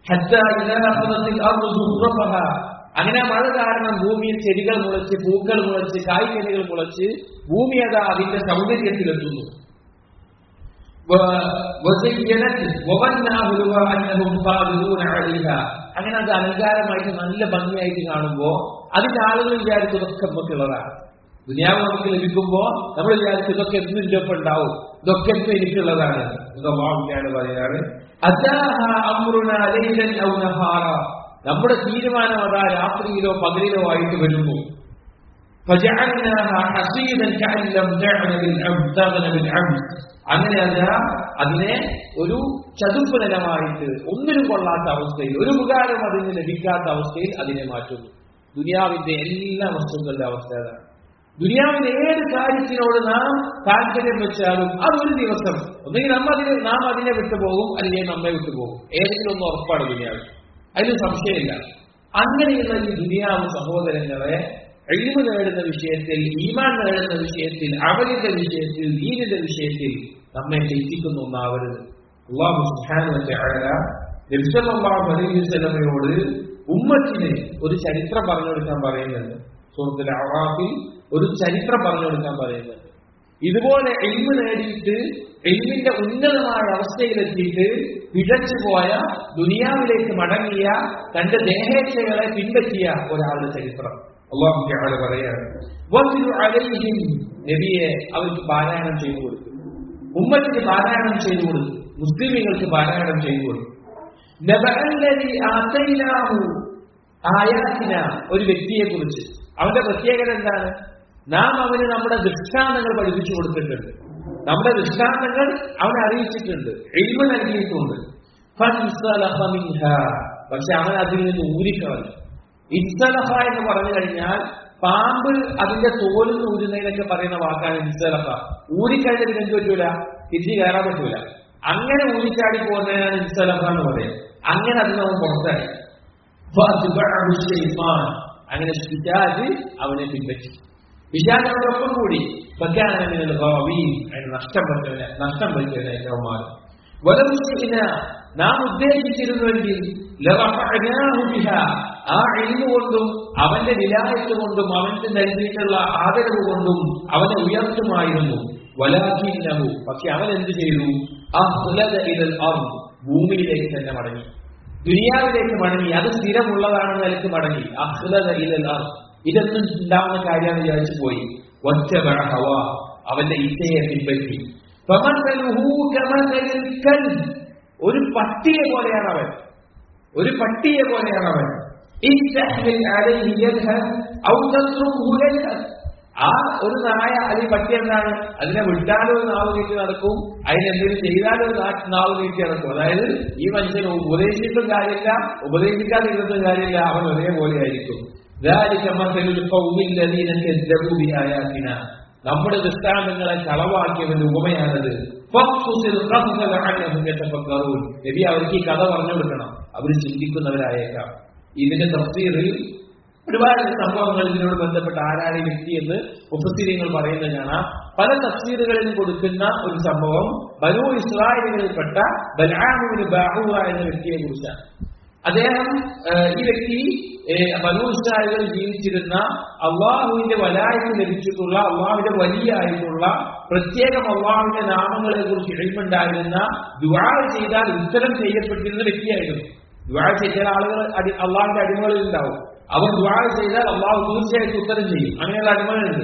അങ്ങനെ മഴ കാരണം ഭൂമിയിൽ ചെടികൾ മുളച്ച് പൂക്കൾ മുളച്ച് കായ്ക്കനികൾ മുളച്ച് ഭൂമി അതാ അതിന്റെ സൗന്ദര്യത്തിലെത്തുന്നു അങ്ങനെ അത് അലങ്കാരമായിട്ട് നല്ല ഭംഗിയായിട്ട് കാണുമ്പോ അതിന്റെ ആളുകൾ വിചാരിക്കും ഇതൊക്കെ നമുക്കുള്ളതാണ് ദുനിയാവ് നമുക്ക് ലഭിക്കുമ്പോ നമ്മൾ വിചാരിക്കും ഇതൊക്കെ എന്നും ഇതിന്റെ ഒപ്പം ഉണ്ടാവും ഇതൊക്കെ എന്നും എനിക്കുള്ളതാണ് ഇതാണ് പറയാണ് നമ്മുടെ തീരുമാനം അതാ രാത്രിയിലോ പകലിലോ ആയിട്ട് വരുന്നു അങ്ങനെ അതാ അതിനെ ഒരു ചതുപ്പ് നിലമായിട്ട് ഒന്നിനും കൊള്ളാത്ത അവസ്ഥയിൽ ഒരു ഉപകാരം അതിന് ലഭിക്കാത്ത അവസ്ഥയിൽ അതിനെ മാറ്റുന്നു ദുനിയാവിന്റെ എല്ലാ വസ്തുക്കളുടെ അവസ്ഥ അതാണ് ദുനിയാവിന്റെ ഏത് കാര്യത്തിനോട് നാം താല്പര്യം വെച്ചാലും അതൊരു ദിവസം ഒന്നെങ്കിൽ നമ്മ അതിന് നാം അതിനെ വിട്ടുപോകും അല്ലെങ്കിൽ നമ്മെ വിട്ടുപോകും ഏതെങ്കിലും ഒന്ന് ഉറപ്പാണ് ദുനിയാവ് അതിന് സംശയമില്ല അങ്ങനെയുള്ള ഈ ദുനിയാവ് സഹോദരങ്ങളെ എഴുമ നേടുന്ന വിഷയത്തിൽ ഈമാൻ നേടുന്ന വിഷയത്തിൽ അവലിന്റെ വിഷയത്തിൽ ദീനിന്റെ വിഷയത്തിൽ നമ്മെ തെറ്റിക്കുന്ന ഒന്നാവരുത് അള്ളാഹു നബിസല്ലാഹു ഉമ്മത്തിന് ഒരു ചരിത്രം പറഞ്ഞു കൊടുക്കാൻ പറയുന്നുണ്ട് സുഹൃത്തിലെ അവാഫിൽ ഒരു ചരിത്രം പറഞ്ഞു കൊടുക്കാൻ പറയുന്നുണ്ട് ഇതുപോലെ എൽമ് നേടിയിട്ട് എൽമിന്റെ ഉന്നതമായ അവസ്ഥയിലെത്തിയിട്ട് പിഴച്ചു പോയ ദുനിയാവിലേക്ക് മടങ്ങിയ തന്റെ ദേഹേച്ഛകളെ പിൻപറ്റിയ ഒരാളുടെ ചരിത്രം അള്ളാഹു അവിടെ പറയാണ് നബിയെ അവർക്ക് പാരായണം ചെയ്തു കൊടുത്തു ഉമ്മത്തിന് പാരായണം ചെയ്തു കൊടുത്തു മുസ്ലിമുകൾക്ക് പാരായണം ചെയ്തു കൊടുത്തു ആയാത്തിന ഒരു വ്യക്തിയെ കുറിച്ച് അവന്റെ പ്രത്യേകത എന്താണ് നാം അവന് നമ്മുടെ ദൃഷ്ടാന്തങ്ങൾ പഠിപ്പിച്ചു കൊടുത്തിട്ടുണ്ട് നമ്മുടെ ദൃഷ്ടാന്തങ്ങൾ അവനെ അറിയിച്ചിട്ടുണ്ട് എഴുമ നൽകിയിട്ടുണ്ട് പക്ഷെ അവൻ അതിൽ നിന്ന് ഊരിക്കളഞ്ഞു ഇൻസലഹ എന്ന് പറഞ്ഞു കഴിഞ്ഞാൽ പാമ്പ് അതിന്റെ തോലിൽ നിന്ന് ഊരുന്നതിനൊക്കെ പറയുന്ന വാക്കാണ് ഇൻസലഹ ഊരിക്കഴിഞ്ഞാൽ എന്ത് പറ്റൂല തിരിച്ചു കയറാൻ പറ്റൂല അങ്ങനെ ഊരിച്ചാടി പോകുന്നതിനാണ് ഇൻസലഹ എന്ന് പറയുന്നത് അങ്ങനെ അതിൽ നമ്മൾ പുറത്തായി അങ്ങനെ പിശാജ് അവനെ പിൻപറ്റി പിശാജ് അവനൊപ്പം കൂടി അതിന് നഷ്ടം പറ്റുന്ന നഷ്ടം പറ്റിയവനെ അവന്മാർ വലമുസ്ലിന നാം ഉദ്ദേശിച്ചിരുന്നുവെങ്കിൽ ആ എഴുന്നു കൊണ്ടും അവന്റെ വിലായത്ത് കൊണ്ടും അവന്റെ നൽകിയിട്ടുള്ള ആദരവ് കൊണ്ടും അവനെ ഉയർത്തുമായിരുന്നു വലാഖിന്നഹു പക്ഷെ അവൻ എന്ത് ചെയ്തു ആ ഇതൽ ഭൂമിയിലേക്ക് തന്നെ മടങ്ങി ദുനിയാവിലേക്ക് മടങ്ങി അത് സ്ഥിരമുള്ളതാണെന്ന് നിലക്ക് മടങ്ങി അഹ്ലത ഇലൽ ഇതൊന്നും ഉണ്ടാവുന്ന കാര്യമെന്ന് വിചാരിച്ചു പോയി ഒറ്റ ഹവ അവന്റെ ഇച്ഛയെ പിൻപറ്റി ഒരു പട്ടിയെ പോലെയാണ് അവൻ ഒരു പട്ടിയെ പോലെയാണ് അവൻ ആ ഒരു നായ അല്ലെങ്കിൽ പട്ടി എന്താണ് അതിനെ വിട്ടാലോ നാവ് നീട്ടി നടക്കും അതിനെന്തെങ്കിലും ചെയ്താലോ നാവ് നീട്ടി നടക്കും അതായത് ഈ മനുഷ്യന് ഉപദേശിച്ചിട്ടും കാര്യമില്ല ഉപദേശിക്കാതിരുന്നിട്ടും കാര്യമില്ല അവൻ ഒരേപോലെ ആയിരിക്കും നമ്മുടെ ദൃഷ്ടാന്തങ്ങളെ കളവാക്കിയവന്റെ ഉപമയാണത് നബി അവർക്ക് ഈ കഥ പറഞ്ഞു കൊടുക്കണം അവർ ചിന്തിക്കുന്നവരായേക്കാം ഇതിന്റെ തഫ്സീറിൽ ഒരുപാട് സംഭവങ്ങൾ ഇതിനോട് ബന്ധപ്പെട്ട ആരാണ് ഈ വ്യക്തി എന്ന് മുഫത്തിരിങ്ങൾ പറയുന്നത് കാണാം പല തഫ്സീറുകളിലും കൊടുക്കുന്ന ഒരു സംഭവം ബനു ഇസ്രായേലുകളിൽപ്പെട്ട ബലാമുവിന് ബാഹുറ എന്ന വ്യക്തിയെ കുറിച്ചാണ് അദ്ദേഹം ഈ വ്യക്തി ബനു ഇസ്രായേലുകൾ ജീവിച്ചിരുന്ന അള്ളാഹുവിന്റെ വലായ്ക്ക് ലഭിച്ചിട്ടുള്ള അള്ളാഹുവിന്റെ വലിയായിട്ടുള്ള പ്രത്യേകം അള്ളാഹുവിന്റെ നാമങ്ങളെ കുറിച്ച് ഇഴമുണ്ടായിരുന്ന ദുവാ ചെയ്താൽ ഉത്തരം ചെയ്യപ്പെട്ടിരുന്ന വ്യക്തിയായിരുന്നു ദുവാ ചെയ്ത ആളുകൾ അള്ളാഹുവിന്റെ അടിമകളിൽ ഉണ്ടാവും അവർ ദുആ ചെയ്താൽ അള്ളാഹു തീർച്ചയായിട്ടും ഉത്തരം ചെയ്യും അങ്ങനെയുള്ള അടിമകളുണ്ട്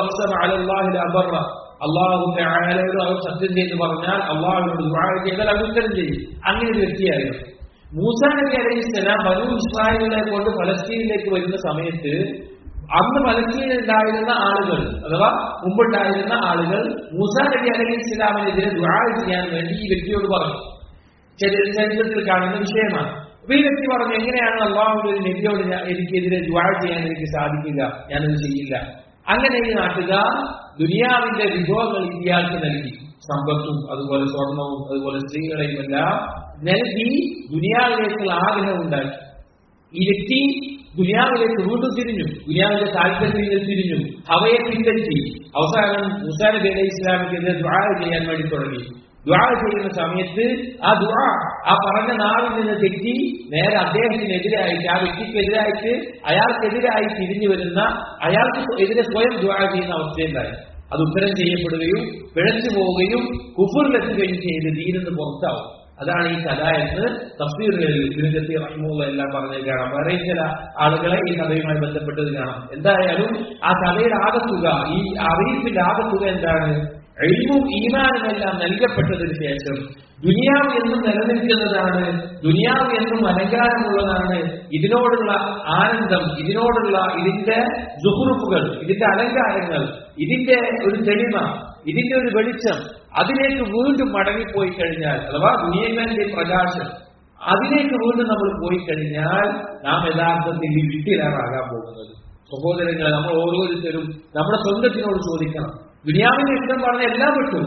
അള്ളാഹു അവർ സത്യം ചെയ്ത് പറഞ്ഞാൽ അള്ളാഹുവിനോട് ദുആ ചെയ്താൽ അത് ഉത്തരം ചെയ്യും അങ്ങനെ ഒരു വ്യക്തിയായിരുന്നു മൂസ നബി അലൈഹി സ്വലാം ബനു ഇസ്രായേലിനെ കൊണ്ട് ഫലസ്തീനിലേക്ക് വരുന്ന സമയത്ത് അന്ന് ഫലസ്തീനിൽ ഉണ്ടായിരുന്ന ആളുകൾ അഥവാ മുമ്പുണ്ടായിരുന്ന ആളുകൾ മൂസ നബി അലൈഹി ഇസ്ലാമിനെതിരെ ദുആ ചെയ്യാൻ വേണ്ടി ഈ വ്യക്തിയോട് പറഞ്ഞു ചരിത്രത്തിൽ കാണുന്ന വിഷയമാണ് അപ്പൊ ഈ വ്യക്തി പറഞ്ഞു എങ്ങനെയാണ് അള്ളാഹുവിന്റെ ഒരു നബിയോട് എനിക്കെതിരെ ദുവാ ചെയ്യാൻ എനിക്ക് സാധിക്കില്ല ഞാനത് ചെയ്യില്ല അങ്ങനെ ഈ നാട്ടുകാർ ദുനിയാവിന്റെ വിഭവങ്ങൾ ഇയാൾക്ക് നൽകി സമ്പത്തും അതുപോലെ സ്വർണവും അതുപോലെ സ്ത്രീകളെയും എല്ലാം നൽകി ദുനിയാവിലേക്കുള്ള ആഗ്രഹം ഉണ്ടാക്കി ഈ വ്യക്തി ദുനിയാവിലേക്ക് വീണ്ടും തിരിഞ്ഞു ദുനിയാവിന്റെ താല്പര്യത്തിൽ തിരിഞ്ഞു അവയെ പിൻവലിച്ച് അവസാനം മുസാ നബി അലൈഹി ഇസ്ലാമിക്കെതിരെ ദ്വാര ചെയ്യാൻ വേണ്ടി തുടങ്ങി ദ്വാ ചെയ്യുന്ന സമയത്ത് ആ ദ്വാ ആ പറഞ്ഞ നാവിൽ നിന്ന് തെറ്റി നേരെ അദ്ദേഹത്തിനെതിരായിട്ട് ആ വ്യക്തിക്കെതിരായിട്ട് അയാൾക്കെതിരായി തിരിഞ്ഞു വരുന്ന അയാൾക്ക് എതിരെ സ്വയം ദ്വാ ചെയ്യുന്ന അവസ്ഥയുണ്ടായി അത് ഉത്തരം ചെയ്യപ്പെടുകയും പിഴച്ചു പോവുകയും കുഫുറിലെത്തുകയും ചെയ്ത് ദീനെന്ന് പുറത്താവും അതാണ് ഈ കഥ എന്ന് തഫ്സീറുകളിൽ ഗുരുജത്തി റഹ്മുള്ള എല്ലാം പറഞ്ഞു കാണാം വേറെ ചില ആളുകളെ ഈ കഥയുമായി ബന്ധപ്പെട്ടത് കാണാം എന്തായാലും ആ കഥയുടെ ആകത്തുക ഈ അറിയിപ്പിന്റെ ആകത്തുക എന്താണ് എഴുവും ഈമാനുമെല്ലാം നൽകപ്പെട്ടതിന് ശേഷം ദുനിയാവ് എന്നും നിലനിൽക്കുന്നതാണ് ദുനിയാവ് എന്നും അലങ്കാരമുള്ളതാണ് ഇതിനോടുള്ള ആനന്ദം ഇതിനോടുള്ള ഇതിന്റെ സുഹൃപ്പുകൾ ഇതിന്റെ അലങ്കാരങ്ങൾ ഇതിന്റെ ഒരു തെളിമ ഇതിന്റെ ഒരു വെളിച്ചം അതിലേക്ക് വീണ്ടും മടങ്ങിപ്പോയി കഴിഞ്ഞാൽ അഥവാ ദുനിയന്റെ പ്രകാശം അതിലേക്ക് വീണ്ടും നമ്മൾ പോയി കഴിഞ്ഞാൽ നാം യഥാർത്ഥത്തിൽ ഈ വിട്ടിലാറാകാൻ പോകുന്നത് സഹോദരങ്ങളെ നമ്മൾ ഓരോരുത്തരും നമ്മുടെ സ്വന്തത്തിനോട് ചോദിക്കണം ദുനിയാവിന്റെ ഇഷ്ടം പറഞ്ഞ എല്ലാം വിട്ടു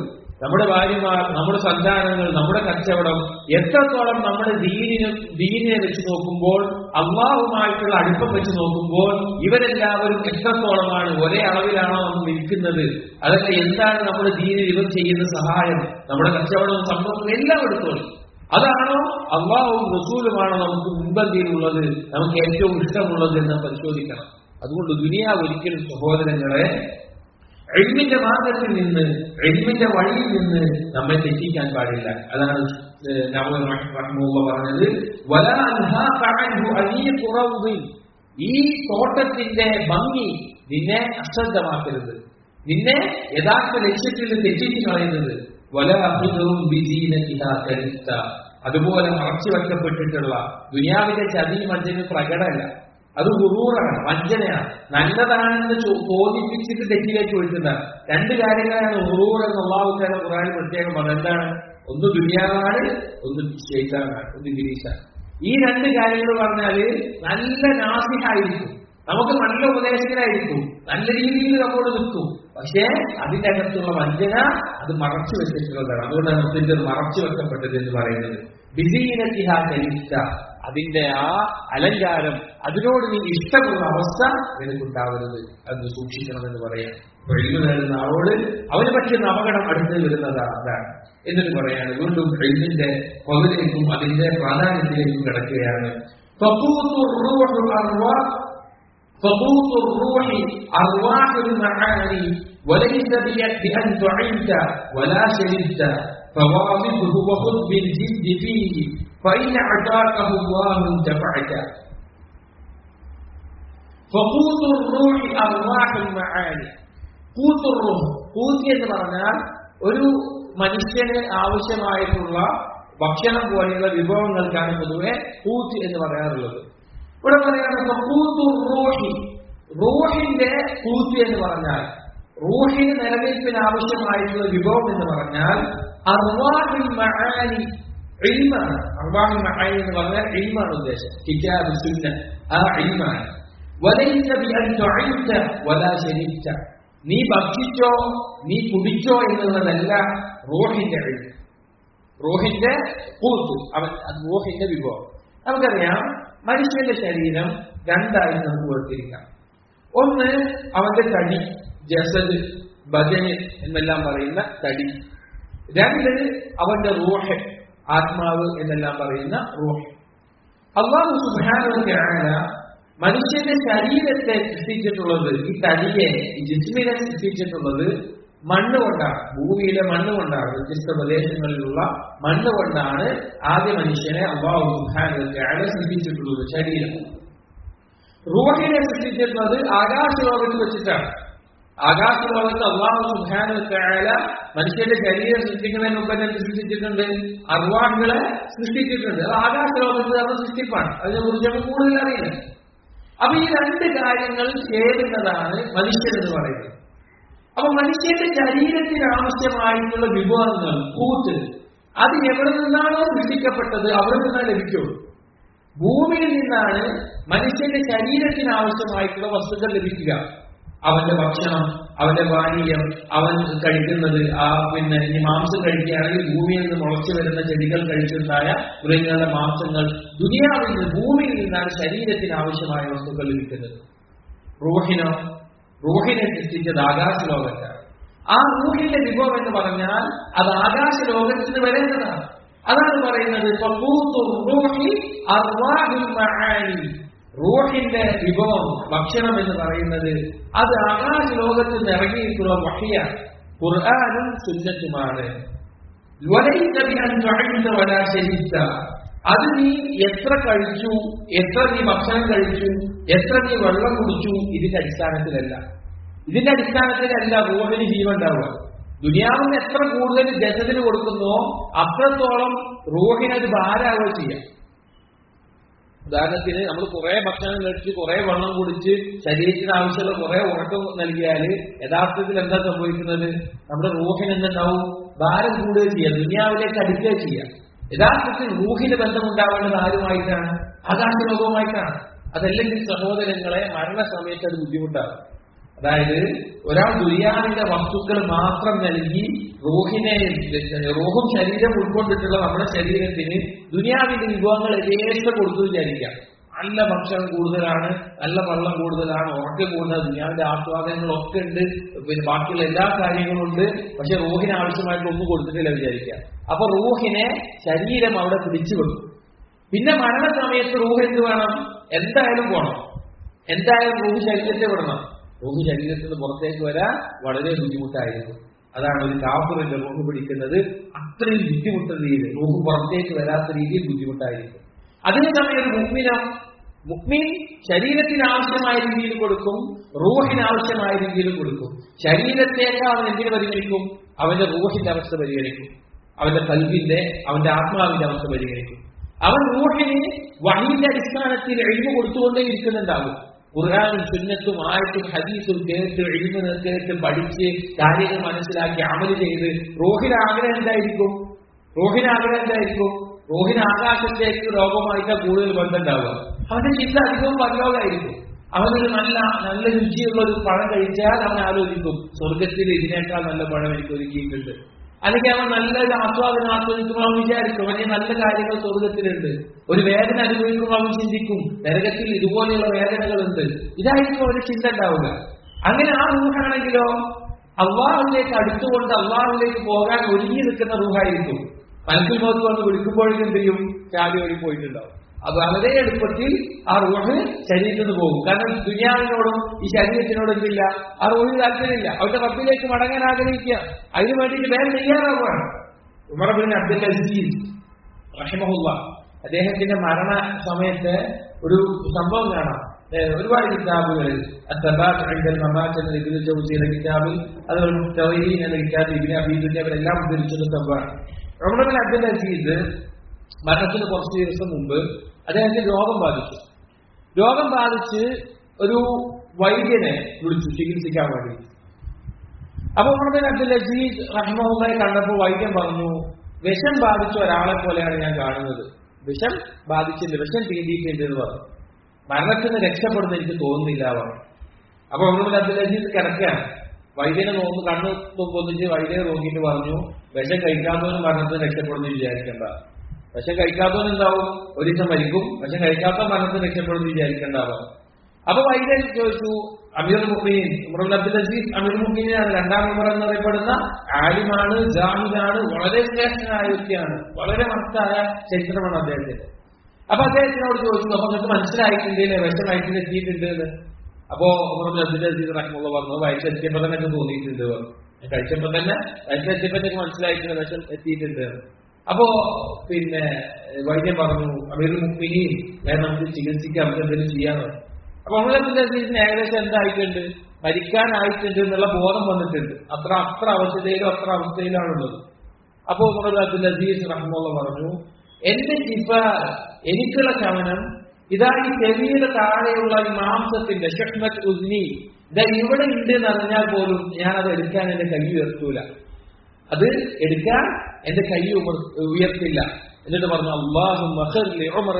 നമ്മുടെ ഭാര്യമാർ നമ്മുടെ സന്താനങ്ങൾ നമ്മുടെ കച്ചവടം എത്രത്തോളം നമ്മുടെ ദീനിനും ദീനിനെ വെച്ച് നോക്കുമ്പോൾ അള്ളാഹുമായിട്ടുള്ള അടുപ്പം വെച്ച് നോക്കുമ്പോൾ ഇവരെല്ലാവരും എത്രത്തോളമാണ് ഒരേ അളവിലാണോ നമ്മൾ നിൽക്കുന്നത് അതൊക്കെ എന്താണ് നമ്മുടെ ദീനിൽ ഇവർ ചെയ്യുന്ന സഹായം നമ്മുടെ കച്ചവടവും സമ്പത്തും എല്ലാം എടുത്തോളൂ അതാണോ അള്ളാഹുവും റസൂലുമാണോ നമുക്ക് മുൻപന്തിയിലുള്ളത് നമുക്ക് ഏറ്റവും ഇഷ്ടമുള്ളത് എന്ന് പരിശോധിക്കണം അതുകൊണ്ട് ദുനിയാവ് ഒരിക്കലും സഹോദരങ്ങളെ എഴുമിന്റെ മാർഗത്തിൽ നിന്ന് എഴുമിന്റെ വഴിയിൽ നിന്ന് നമ്മെ തെറ്റിക്കാൻ പാടില്ല അതാണ് റഹ്മുള്ള പറഞ്ഞത് വലാ അൻഹാക അൻഹു അനിയ ഖുറൗദിൻ. ഈ തോട്ടത്തിന്റെ ഭംഗി നിന്നെ അശ്രദ്ധമാക്കരുത് നിന്നെ യഥാർത്ഥ ലക്ഷ്യത്തിൽ നിന്ന് തെറ്റിച്ച് കളയുന്നത് വലഅഖിദും ബിദീനതിഹാ കരിസ്ത. അതുപോലെ മറച്ചു വെക്കപ്പെട്ടിട്ടുള്ള ദുനിയാവിന്റെ ചതിയും വഞ്ചനയും പ്രകടമല്ല അത് ഗുറൂറാണ് വഞ്ചനയാണ് നല്ലതാണെന്ന് ചോ- തോന്നിപ്പിച്ചിട്ട് തെറ്റിലേക്ക് വീഴ്ത്തുന്നതാണ് രണ്ട് കാര്യങ്ങളാണ് ഉറൂർ എന്ന് അള്ളാഹുക്കാരെ ഖുറാൻ പ്രത്യേകം പറഞ്ഞത് എന്താണ് ഒന്ന് ദുനിയാവാണ് ഒന്ന് ശൈത്താനാണ് ഒന്ന് ഗിരീശാണ് ഈ രണ്ട് കാര്യങ്ങൾ പറഞ്ഞാല് നല്ല നാസിഹായിരിക്കും നമുക്ക് നല്ല ഉപദേശകരായിരിക്കും നല്ല രീതിയിൽ നമ്മോട് നിൽക്കും പക്ഷേ അതിന്റെ അകത്തുള്ള വഞ്ചന അത് മറച്ചു വെച്ചിട്ടുള്ളതാണ് അതുകൊണ്ടാണ് മുസ്ലിം മറച്ചു വെക്കപ്പെട്ടത് എന്ന് പറയുന്നത് ബിസീനത്തിഹ കലിഷ്ട അതിന്റെ ആ അലങ്കാരം അതിനോട് നീ ഇഷ്ടമുള്ള അവസ്ഥ നിനക്കുണ്ടാവരുത് അത് സൂക്ഷിക്കണമെന്ന് പറയാം അപ്പൊ എഴുതി നേടുന്ന ആളോട് അവന് പറ്റുന്ന അപകടം അടുത്ത് വരുന്നതാ അതാണ് എന്നിട്ട് പറയാണ് വീണ്ടും എഴുതിന്റെ പകുതിയിലേക്കും അതിന്റെ പ്രാധാന്യത്തിലേക്കും കിടക്കുകയാണ് فقوت الروح أرواح فقوت الروح أرواح المعاني وليس بي- بأن تعيت ولا شربت فواظبه وخذ بالجد فيه فإن أعطاكه الله انتفعت فقوت الروح أرواح المعاني قوت الروح قوت എന്ന് പറഞ്ഞാൽ ഒരു മനുഷ്യന് ആവശ്യമായിട്ടുള്ള ഭക്ഷണം പോലെയുള്ള വിഭവങ്ങൾക്കാണ് പൊതുവെ കൂത്ത് എന്ന് പറയാറുള്ളത് ഇവിടെ പറയുന്നത് കൂത്തു റൂഹി റൂഹിന്റെ കൂത്ത് എന്ന് പറഞ്ഞാൽ റൂഹിന് നിലനിൽപ്പിന് ആവശ്യമായിട്ടുള്ള വിഭവം എന്ന് പറഞ്ഞാൽ അർവാഹിൽ മഹാനി ഇൽമാണ് അർവാഹിൽ മഹാനി എന്ന് പറഞ്ഞാൽ ഇൽമാണ് ഉദ്ദേശം കിതാബ് സുന്ന ആ ഇൽമാണ് വലൈസ ബിഅൻ തുഇത്ത വലാ ശരീത്ത നീ ഭക്ഷിച്ചോ നീ കുടിച്ചോ എന്നുള്ളതല്ല റൂഹിന്റെ ഇൽമ് റൂഹിന്റെ കൂത്ത് അവൻ അത് റൂഹിന്റെ വിഭവം നമുക്കറിയാം മനുഷ്യന്റെ ശരീരം രണ്ടായി നമുക്ക് വേർതിരിക്കാം ഒന്ന് അവന്റെ തടി ജസദ് ഭജന് എന്നെല്ലാം പറയുന്ന തടി രണ്ട് അവന്റെ റൂഹ് ആത്മാവ് എന്നെല്ലാം പറയുന്ന റൂഹ് അള്ളാഹു സുബാന മനുഷ്യന്റെ ശരീരത്തെ സൃഷ്ടിച്ചിട്ടുള്ളത് ഈ തടിയെ ഈ ജിസ്മിനെ സൃഷ്ടിച്ചിട്ടുള്ളത് മണ്ണ് കൊണ്ടാണ് ഭൂമിയിലെ മണ്ണ് കൊണ്ടാണ് വ്യത്യസ്ത പ്രദേശങ്ങളിലുള്ള മണ്ണ് കൊണ്ടാണ് ആദ്യ മനുഷ്യനെ അള്ളാഹു സുബാന സൃഷ്ടിച്ചിട്ടുള്ളത് ശരീരം റൂഹിനെ സൃഷ്ടിച്ചിട്ടുള്ളത് ആകാശലോകത്ത് വെച്ചിട്ടാണ് ആകാശലോകത്ത് അള്ളാഹു സുബാന മനുഷ്യന്റെ ശരീരം സൃഷ്ടിക്കുന്നതിന് മുമ്പ് തന്നെ സൃഷ്ടിച്ചിട്ടുണ്ട് അർവാഹുകളെ സൃഷ്ടിച്ചിട്ടുണ്ട് അത് ആകാശലോകത്ത് നടന്ന സൃഷ്ടിപ്പാണ് അതിനെ കുറിച്ച് നമുക്ക് കൂടുതൽ അറിയില്ല അപ്പൊ ഈ രണ്ട് കാര്യങ്ങൾ ചേരുന്നതാണ് മനുഷ്യൻ എന്ന് പറയുന്നത് അപ്പൊ മനുഷ്യന്റെ ശരീരത്തിന് ആവശ്യമായിട്ടുള്ള വിഭവങ്ങൾ കൂട്ട് അത് എവിടെ നിന്നാണോ സൃഷ്ടിക്കപ്പെട്ടത് അവിടെ നിന്നാണ് ലഭിക്കുള്ളൂ ഭൂമിയിൽ നിന്നാണ് മനുഷ്യന്റെ ശരീരത്തിന് ആവശ്യമായിട്ടുള്ള വസ്തുക്കൾ ലഭിക്കുക അവന്റെ ഭക്ഷണം അവന്റെ പാനീയം അവൻ കഴിക്കുന്നത് ആ പിന്നെ ഇനി മാംസം കഴിക്കുകയാണെങ്കിൽ ഭൂമിയിൽ നിന്ന് മുളച്ചു വരുന്ന ചെടികൾ കഴിച്ചുണ്ടായ മൃഗങ്ങളുടെ മാംസങ്ങൾ ദുനിയാവിൽ നിന്ന് ഭൂമിയിൽ നിന്നാണ് ശരീരത്തിന് ആവശ്യമായ വസ്തുക്കൾ ലഭിക്കുന്നത് റൂഹിനോ റൂഹിനെ സൃഷ്ടിച്ചത് ആകാശ ലോകത്താണ് ആ റൂഹിന്റെ വിഭവം എന്ന് പറഞ്ഞാൽ അത് ആകാശ ലോകത്ത് നിന്ന് വരേണ്ടതാണ് അതാണ് പറയുന്നത് ഫഖൂത്തു റൂഹി അർവാഹുൽ മആനി റൂഹിന്റെ വിഭവം ഭക്ഷണം എന്ന് പറയുന്നത് അത് ആകാശ ലോകത്ത് നിന്ന് ഇറങ്ങിയിട്ടുള്ള വഹിയാണ് ഖുർആാനും സുന്നത്തുമാണ് വലൈസ ബിഅൻ തുഇത വലാ ശരീത്ത അത് നീ എത്ര കഴിച്ചു എത്ര നീ ഭക്ഷണം കഴിച്ചു എത്ര നീ വെള്ളം കുടിച്ചു ഇതിന്റെ അടിസ്ഥാനത്തിലല്ല ഇതിന്റെ അടിസ്ഥാനത്തിലല്ല റൂഹിന് ജീവൻ ഉണ്ടാവുക ദുനിയാവിന് എത്ര കൂടുതൽ ജസത്തിന് കൊടുക്കുന്നോ അത്രത്തോളം റൂഹിനത് ഭാരാവുക ചെയ്യാം ഉദാഹരണത്തിന് നമ്മൾ കുറെ ഭക്ഷണം കഴിച്ച് കുറെ വെള്ളം കുടിച്ച് ശരീരത്തിന് ആവശ്യമുള്ള കുറെ ഉറക്കം നൽകിയാൽ യഥാർത്ഥത്തിൽ എന്താ സംഭവിക്കുന്നത് നമ്മുടെ റൂഹിന് എന്തുണ്ടാവും ഭാരം കൂടുകയോ ചെയ്യാം ദുനിയാവിലേക്ക് അടുക്കുകയോ ചെയ്യാം യഥാർത്ഥത്തിൽ റൂഹിന് ബന്ധമുണ്ടാവേണ്ടത് ആരുമായിട്ടാണ് ആകാശലോകവുമായിട്ടാണ് അതല്ലെങ്കിൽ സഹോദരങ്ങളെ മരണസമയത്ത് അത് ബുദ്ധിമുട്ടാകും അതായത് ഒരാൾ ദുര്യാവിന്റെ വസ്തുക്കൾ മാത്രം നൽകി റൂഹിനെ റൂഹും ശരീരം ഉൾക്കൊണ്ടിട്ടുള്ള നമ്മുടെ ശരീരത്തിന് ദുനിയാവിന്റെ വിഭവങ്ങൾ യഥേഷ്ടം കൊടുത്തു വിചാരിക്കാം നല്ല ഭക്ഷണം കൂടുതലാണ് നല്ല വെള്ളം കൂടുതലാണ് ഉറക്കം കൂടുതൽ ദുനിയാവിന്റെ ആസ്വാദനങ്ങളൊക്കെ ഉണ്ട് പിന്നെ ബാക്കിയുള്ള എല്ലാ കാര്യങ്ങളും ഉണ്ട് പക്ഷെ റൂഹിന് ആവശ്യമായിട്ട് ഒന്നും കൊടുത്തിട്ടില്ല വിചാരിക്കാം അപ്പൊ റൂഹിനെ ശരീരം അവിടെ പിടിച്ചു വെക്കും പിന്നെ മരണസമയത്ത് റൂഹ് എന്ത് വേണം എന്തായാലും പോകണം എന്തായാലും റൂഹ് ശരീരത്തെ വിടണം റൂഹ് ശരീരത്തിൽ നിന്ന് പുറത്തേക്ക് വരാൻ വളരെ ബുദ്ധിമുട്ടായിരിക്കും അതാണ് ഒരു കാഫറിന്റെ റൂഹ് പിടിക്കുന്നത് അത്രയും ബുദ്ധിമുട്ടുന്ന രീതിയിൽ റൂഹ് പുറത്തേക്ക് വരാത്ത രീതിയിൽ ബുദ്ധിമുട്ടായിരിക്കും അതേസമയം ഒരു മുഗ്മിനം മുഗ്മിൻ ശരീരത്തിന് ആവശ്യമായ രീതിയിൽ കൊടുക്കും റൂഹിന് ആവശ്യമായ രീതിയിൽ കൊടുക്കും ശരീരത്തേക്കാൾ അവൻ എന്തിനു പരിഗണിക്കും അവന്റെ റൂഹിന്റെ അവസ്ഥ പരിഗണിക്കും അവന്റെ കൽവിന്റെ അവന്റെ ആത്മാവിന്റെ അവസ്ഥ പരിഗണിക്കും അവൻ റൂഹിന് വഹിന്റെ അടിസ്ഥാനത്തിൽ എഴുതി കൊടുത്തുകൊണ്ടേ ഇരിക്കുന്നുണ്ടാകും ഖുർആാനും സുന്നത്തും ആയത്തും ഹദീസും കേട്ട് എഴുതുന്ന കേട്ട് പഠിച്ച് കാര്യങ്ങൾ മനസ്സിലാക്കി അമല് ചെയ്ത് റോഹിന് ആഗ്രഹം എന്തായിരിക്കും റോഹിന് ആഗ്രഹം എന്തായിരിക്കും റോഹിന് ആകാശത്തേക്ക് രോഗമായിട്ട് കൂടുതൽ ബന്ധമുണ്ടാവുക അവന്റെ ചിന്ത അധികവും പരലോകമായിരിക്കും അവനൊരു നല്ല നല്ല രുചിയുള്ള ഒരു പഴം കഴിച്ചാൽ അവൻ ആലോചിക്കും സ്വർഗത്തിൽ ഇതിനേക്കാൾ നല്ല പഴം എനിക്ക് ഒരുക്കിയിട്ടുണ്ട് അല്ലെങ്കിൽ അവൻ നല്ലൊരു ആസ്വാദനം ആസ്വദിക്കുമ്പോൾ അവൻ വിചാരിക്കും അവന് നല്ല കാര്യങ്ങൾ സ്വർഗത്തിലുണ്ട് ഒരു വേദന അനുഭവിക്കുമ്പോൾ അവൻ ചിന്തിക്കും നരകത്തിൽ ഇതുപോലെയുള്ള വേദനകളുണ്ട് ഇതായിരിക്കും അവന് ചിന്ത ഉണ്ടാവുക അങ്ങനെ ആ റൂഹാണെങ്കിലോ അള്ളാഹുലേക്ക് അടുത്തുകൊണ്ട് അള്ളാഹുലേക്ക് പോകാൻ ഒരുങ്ങി നിൽക്കുന്ന റൂഹായിരിക്കും മനസ്സിൽ മോത്ത് വന്ന് വിളിക്കുമ്പോഴേക്കും എന്ത് ചെയ്യും ചാടി ഓടി പോയിട്ടുണ്ടാവും അത് വളരെ എളുപ്പത്തിൽ ആ റൂഹ് ശരീരത്തിൽ നിന്ന് പോകും കാരണം ദുനിയാവിനോടും ഈ ശരീരത്തിനോടും എന്തില്ല ആ റൂഹിന് താല്പര്യമില്ല അവരുടെ റബ്ബിലേക്ക് മടങ്ങാൻ ആഗ്രഹിക്കുക അതിനു വേണ്ടിയിട്ട് വേറെ തയ്യാറാവുകയാണ് ഉമർബിൻ അബ്ദുൽ അസീസ് റഹിമഹുല്ല അദ്ദേഹത്തിന്റെ മരണ സമയത്ത് ഒരു സംഭവം കാണാം ഏഹ് ഒരുപാട് കിതാബുകളിൽ അത്തബാത്ത് അൻദൽ മമാത്ത് എന്ന ഇബ്നു ജൗസിയുടെ കിതാബിൽ അതുപോലെ തവരീൻ എന്ന കിതാബ് ഇബ്നു അബീ ദുനിയ അവരെല്ലാം ഉദ്ധരിച്ചൊരു സംഭവമാണ് ഉമർബിൻ അബ്ദുൽ അസീസ് മരണത്തിന് കുറച്ച് ദിവസം മുമ്പ് അദ്ദേഹത്തിന് രോഗം ബാധിച്ചു രോഗം ബാധിച്ച് ഒരു വൈദ്യനെ വിളിച്ചു ചികിത്സിക്കാൻ വേണ്ടി അപ്പൊ ഉമർബിൻ അബ്ദുൽ അസീസ് റഹ്മുള്ളയെ കണ്ടപ്പോൾ വൈദ്യൻ പറഞ്ഞു വിഷം ബാധിച്ച ഒരാളെ പോലെയാണ് ഞാൻ കാണുന്നത് വിഷം ബാധിച്ചില്ല വിഷം തീണ്ടിയിട്ടുണ്ട് എന്ന് പറഞ്ഞു മരണത്തിന് രക്ഷപ്പെടുന്ന എനിക്ക് തോന്നുന്നില്ല പറഞ്ഞു അപ്പൊ ഉമർബിൻ അബ്ദുൽ അസീസ് കിടക്കുകയാണ് വൈദ്യനെ നോക്കി കണ്ണ് പൊന്നിച്ച് വൈദ്യനെ നോക്കിയിട്ട് പറഞ്ഞു വിഷം കഴിക്കാത്തവനും മരണത്തിന് രക്ഷപ്പെടുന്നു വിചാരിക്കണ്ട വിഷം കഴിക്കാത്തവൻ എന്താവും ഒരു ദിവസം മരിക്കും വിഷം കഴിക്കാത്ത മരണത്തിന് രക്ഷപ്പെടുന്നു വിചാരിക്കണ്ടാവും അപ്പൊ വൈദ്യൻ ചോദിച്ചു അമീർ മുഖീൻ ഉമർ അബ്ദുൽ അസീസ് അമീർ മുഖീനാണ് രണ്ടാം ഉമർ എന്നറിയപ്പെടുന്ന ആലിമാണ് ജാമിദാണ് വളരെ ശ്രേഷ്ഠനായ വ്യക്തിയാണ് വളരെ മഹത്തായ ചരിത്രമാണ് അദ്ദേഹത്തിന്റെ അപ്പൊ അദ്ദേഹത്തിനോട് ചോദിച്ചു അപ്പൊ നിങ്ങൾക്ക് മനസ്സിലായിട്ടുണ്ട് വിഷം വയറ്റിൽ എത്തിയിട്ടുണ്ട് എന്ന് അപ്പോ ഉമർ അബ്ദുൽ അസീസ് റഹ്മുള്ള പറഞ്ഞു വയറ്റിലെത്തിയപ്പോ തന്നെ എനിക്ക് തോന്നിയിട്ടുണ്ട് പറഞ്ഞു കഴിച്ചപ്പോ തന്നെ വയറ്റിലെത്തിയപ്പോ എനിക്ക് മനസ്സിലായിട്ടുണ്ട് വിഷം എത്തിയിട്ടുണ്ട് എന്ന്. അപ്പോ പിന്നെ വൈദ്യൻ പറഞ്ഞു അമീർ മുഖ്മിനി ഞാൻ നമുക്ക് ചികിത്സിക്കാം നമുക്ക് എന്തെങ്കിലും ചെയ്യാന്ന് പറഞ്ഞു. അപ്പൊ അമൃതത്തിന്റെ അസീസിന് ഏകദേശം എന്തായിട്ടുണ്ട് മരിക്കാനായിട്ടുണ്ട് എന്നുള്ള ബോധം വന്നിട്ടുണ്ട് അത്ര അത്ര അവസ്ഥയിലും അത്ര അവസ്ഥയിലാണുള്ളത് അപ്പോ അമൃതത്തിന്റെ അസീസ് റഹ്മുള്ള പറഞ്ഞു എന്റെ ജിഫ എനിക്കുള്ള ശമനം ഇതാ ഈ ചെവിയുടെ താഴെയുള്ള ഈ മാംസത്തിന്റെ ഷഹ്മത്ത് ഉസ്നി ഇതാ ഇവിടെ ഉണ്ട് എന്ന് അറിഞ്ഞാൽ പോലും ഞാൻ അത് എടുക്കാൻ എന്റെ കൈ ഉയർത്തൂല അത് എടുക്കാൻ എന്റെ കൈ ഉമർ- ഉയർത്തില്ല എന്നിട്ട് പറഞ്ഞു അള്ളാഹു ഉമർ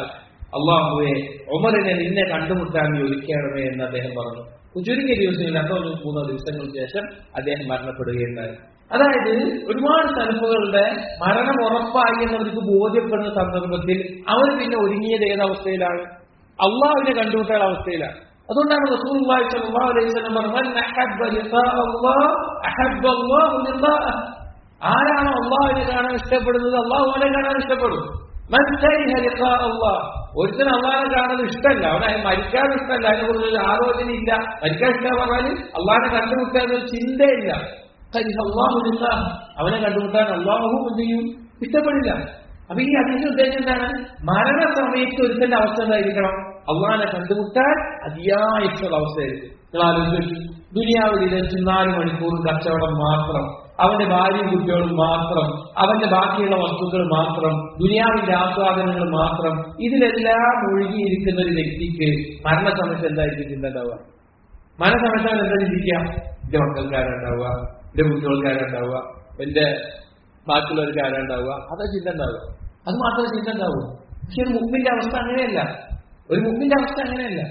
അള്ളാഹുവെ ഉമറിനെ നിന്നെ കണ്ടുമുട്ടാൻ നീ ഒരുക്കണമേ എന്ന് അദ്ദേഹം പറഞ്ഞു ചുരുങ്ങിയ ദിവസങ്ങൾ രണ്ടോ മൂന്നോ ദിവസങ്ങൾക്ക് ശേഷം അദ്ദേഹം മരണപ്പെടുകയുണ്ടായി അതായത് ഒരുപാട് തലപ്പുകളുടെ മരണം ഉറപ്പായി എന്നവർക്ക് ബോധ്യപ്പെടുന്ന സന്ദർഭത്തിൽ അവർ പിന്നെ ഒരുങ്ങിയത് ഏതവസ്ഥയിലാണ് അള്ളാഹുവിനെ കണ്ടുമുട്ടാൻ അവസ്ഥയിലാണ് അതുകൊണ്ടാണ് റസൂലുള്ളാഹി സ്വല്ലല്ലാഹു അലൈഹി വസല്ലം പറഞ്ഞത് "മൻ അഹബ്ബ ലിഖാ അല്ലാഹ് അഹബ്ബ അല്ലാഹു ലിഖാഅഹ്." ആരാണോ അള്ളാഹുവിനെ കാണാൻ ഇഷ്ടപ്പെടുന്നത് അള്ളാഹു അവനെ കാണാൻ ഇഷ്ടപ്പെടും മൻ കരിഹ ലിഖാ അല്ലാഹ് ഒരുത്തന് അള്ളാഹിനെ കാണുന്നത് ഇഷ്ടമല്ല അവനെ മരിക്കാൻ ഇഷ്ടമല്ല അതിനെ കുറിച്ച് ഒരു ആലോചനയില്ല മരിക്കാൻ ഇഷ്ടം പറഞ്ഞാൽ അള്ളാഹിനെ കണ്ടുമുട്ടാൻ ഒരു ചിന്തയില്ല കരിഹ അല്ലാഹു ലിഖാഅഹ്. അവനെ കണ്ടുമുട്ടാൻ അള്ളാഹു എന്ത് ചെയ്യും ഇഷ്ടപ്പെടില്ല അപ്പൊ ഈ അതിന്റെ ഉദ്ദേശം എന്താണ് മരണസമയത്ത് ഒരുത്തന്റെ അവസ്ഥ എന്തായിരിക്കണം അള്ളാഹിനെ കണ്ടുമുട്ടാൻ അതിയായ ഇഷ്ടമുള്ള അവസ്ഥയായിരിക്കും നിങ്ങൾ ആലോചിച്ചു ദുനിയാവിൽ ഇരുപത്തിനാല് മണിക്കൂർ കച്ചവടം മാത്രം അവന്റെ ഭാര്യയും കുട്ടികളും മാത്രം അവന്റെ ബാക്കിയുള്ള വസ്തുക്കൾ മാത്രം ദുനിയാവിന്റെ ആസ്വാദനങ്ങൾ മാത്രം ഇതിലെല്ലാം ഒഴുകിയിരിക്കുന്ന ഒരു വ്യക്തിക്ക് മരണസമയത്ത് എന്തായിരിക്കും ചിന്ത ഉണ്ടാവുക മരണസമയത്ത് അവൻ എന്താ ചിന്തിക്കുക എന്റെ മക്കൾക്കാരുണ്ടാവുക എന്റെ കുട്ടികൾക്കാരുണ്ടാവുക എന്റെ ബാക്കിയുള്ളവർക്ക് ആരാണ്ടാവുക അതാ ചിന്ത ഉണ്ടാവുക അത് മാത്രമേ ചിന്ത ഉണ്ടാവൂ പക്ഷെ ഒരു മുമ്പിന്റെ അവസ്ഥ അങ്ങനെയല്ല ഒരു മുമ്പിന്റെ അവസ്ഥ അങ്ങനെയല്ല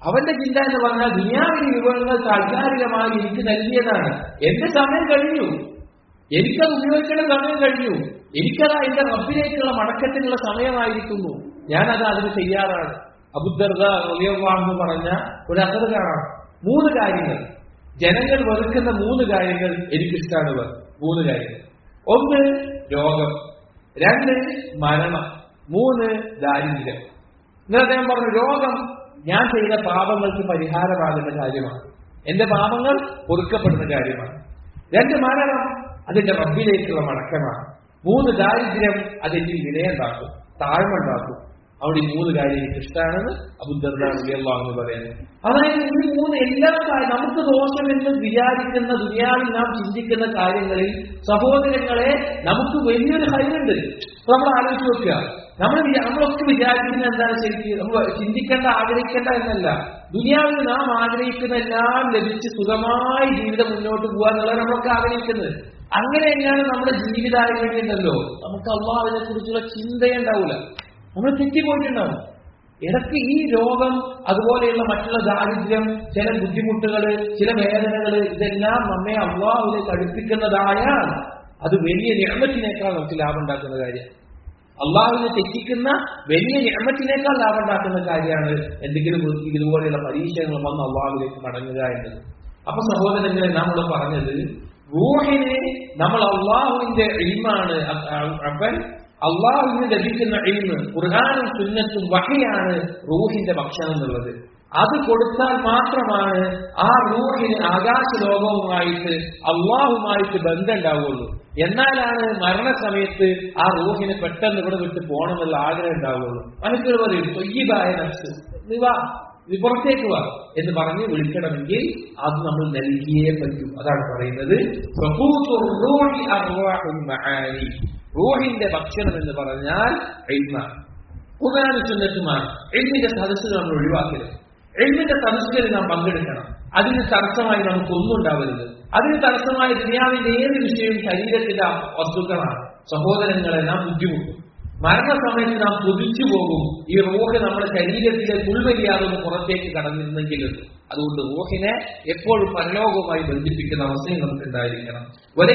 അവന്റെ ചിന്ത എന്ന് പറഞ്ഞാൽ ദുനിയാവിലെ വിഭവങ്ങൾ താൽക്കാലികമായി എനിക്ക് നൽകിയതാണ് എന്റെ സമയം കഴിഞ്ഞു എനിക്കത് ഉപയോഗിക്കേണ്ട സമയം കഴിഞ്ഞു എനിക്കത് എന്റെ റബ്ബിലേക്കുള്ള മടക്കത്തിനുള്ള സമയമായിരിക്കുന്നു ഞാനത് അതിന് തയ്യാറാണ് അബുദർദ എന്ന് പറഞ്ഞ ഒരു അസർ കാണാം മൂന്ന് കാര്യങ്ങൾ ജനങ്ങൾ വെറുക്കുന്ന മൂന്ന് കാര്യങ്ങൾ എനിക്കിഷ്ടമാണ് ഇവർ മൂന്ന് കാര്യങ്ങൾ ഒന്ന് രോഗം രണ്ട് മരണം മൂന്ന് ദാരിദ്ര്യം എന്നാൽ അദ്ദേഹം പറഞ്ഞു രോഗം ഞാൻ ചെയ്ത പാപങ്ങൾക്ക് പരിഹാരമാകുന്ന കാര്യമാണ് എന്റെ പാപങ്ങൾ പൊറുക്കപ്പെടുന്ന കാര്യമാണ് രണ്ട് മരണം അതിന്റെ റബ്ബിലേക്കുള്ള മടക്കമാണ് മൂന്ന് ദാരിദ്ര്യം അതെന്നിൽ വിനയുണ്ടാക്കും താഴ്മ ഉണ്ടാക്കും അവിടെ ഈ മൂന്ന് കാര്യം എനിക്ക് ഇഷ്ടമാണെന്ന് അബുദ്ദർദാന്ന് പറയുന്നത് അതായത് ഈ മൂന്ന് എല്ലാ കാര്യം നമുക്ക് ദോഷമെന്ന് വിചാരിക്കുന്ന ദുനിയാവിൽ നാം ചിന്തിക്കുന്ന കാര്യങ്ങളിൽ സഹോദരങ്ങളെ നമുക്ക് വലിയൊരു ഹൈറുണ്ട് നമ്മൾ ആലോചിച്ച് നോക്കുക നമ്മൾ വിചാ- നമ്മളൊക്കെ വിചാരിക്കുന്നത് എന്താണ് ശരിക്കും നമ്മൾ ചിന്തിക്കേണ്ട ആഗ്രഹിക്കേണ്ട എന്നല്ല ദുനിയാവിൽ നാം ആഗ്രഹിക്കുന്ന എല്ലാം ലഭിച്ച് സുഖമായി ജീവിതം മുന്നോട്ട് പോകാൻ എന്നുള്ളത് നമ്മളൊക്കെ ആഗ്രഹിക്കുന്നത് അങ്ങനെ എങ്ങാനും നമ്മുടെ ജീവിതാനുവേണ്ടിയുണ്ടല്ലോ നമുക്ക് അള്ളാഹുവിനെ കുറിച്ചുള്ള ചിന്തയേ ഉണ്ടാവില്ല നമ്മൾ തെറ്റിപ്പോയിട്ടുണ്ടാവും ഇടയ്ക്ക് ഈ രോഗം അതുപോലെയുള്ള മറ്റുള്ള ദാരിദ്ര്യം ചില ബുദ്ധിമുട്ടുകൾ ചില വേദനകൾ ഇതെല്ലാം നമ്മെ അള്ളാഹുവിലേക്ക് അടുപ്പിക്കുന്നതായാൽ അത് വലിയ നിയമത്തിനേക്കാൾ നമുക്ക് ലാഭം ഉണ്ടാക്കുന്ന കാര്യം അള്ളാഹുവിനെ തെറ്റിക്കുന്ന വലിയ നിയമത്തിനേക്കാൾ ലാഭം ഉണ്ടാക്കുന്ന കാര്യമാണ് എന്തെങ്കിലും വൃത്തി ഇതുപോലെയുള്ള പരീക്ഷകൾ വന്ന് അള്ളാഹുവിലേക്ക് മടങ്ങുക എന്നത് അപ്പൊ സഹോദരങ്ങളെ നമ്മൾ പറഞ്ഞത് റൂഹിനെ നമ്മൾ അള്ളാഹുവിന്റെ ഇൽമാണ് അവൻ അള്ളാഹുവിന് ലഭിക്കുന്ന ഇൽമ് ഖുർആാനും സുന്നത്തും വഹയാണ് റൂഹിന്റെ ഭക്ഷണം എന്നുള്ളത് അത് കൊടുത്താൽ മാത്രമാണ് ആ റൂഹിന് ആകാശ ലോകവുമായിട്ട് അള്ളാഹുമായിട്ട് ബന്ധം ഉണ്ടാവുള്ളൂ എന്നാലാണ് മരണസമയത്ത് ആ റൂഹിന് പെട്ടെന്ന് ഇവിടെ വിട്ട് പോകണമെന്നുള്ള ആഗ്രഹം ഉണ്ടാവുള്ളൂ മനസ്സിൽ പറയും തൊയ്യബായ നഫ്സ് നീ വാ നീ പുറത്തേക്ക് വാ എന്ന് പറഞ്ഞ് വിളിക്കണമെങ്കിൽ അത് നമ്മൾ നൽകിയേ പറ്റൂ അതാണ് പറയുന്നത് ഫഖൂത്തുർ റൂഹി അർവാഹുൽ മആനി. റൂഹിന്റെ ഭക്ഷണം എന്ന് പറഞ്ഞാൽ ഇൽമാണ് ഖുർആൻ സുന്നത്തുമാണ് എഴുതിന്റെ സദസ്സ് നമ്മൾ ഒഴിവാക്കരുത് എഴുതിന്റെ സദസ്സുകളിൽ നാം പങ്കെടുക്കണം അതിന് തടസ്സമായി നമുക്ക് ഒന്നും ഉണ്ടാവരുത് അതിന് തടസ്സമായി ദുനിയാവിന്റെ ഏത് വിഷയവും ശരീരത്തിന്റെ വസ്തുക്കളാണ് സഹോദരങ്ങളെ നാം ബുദ്ധിമുട്ടും മരണസമയത്ത് നാം കൊതിച്ചു പോകും ഈ റൂഹ് നമ്മുടെ ശരീരത്തിലെ പുൽവലിയാതെ ഒന്ന് പുറത്തേക്ക് കടന്നിരുന്നെങ്കിലും അതുകൊണ്ട് റൂഹിനെ എപ്പോഴും പരലോകവുമായി ബന്ധിപ്പിക്കുന്ന അവസ്ഥയും നമുക്ക് ഉണ്ടായിരിക്കണം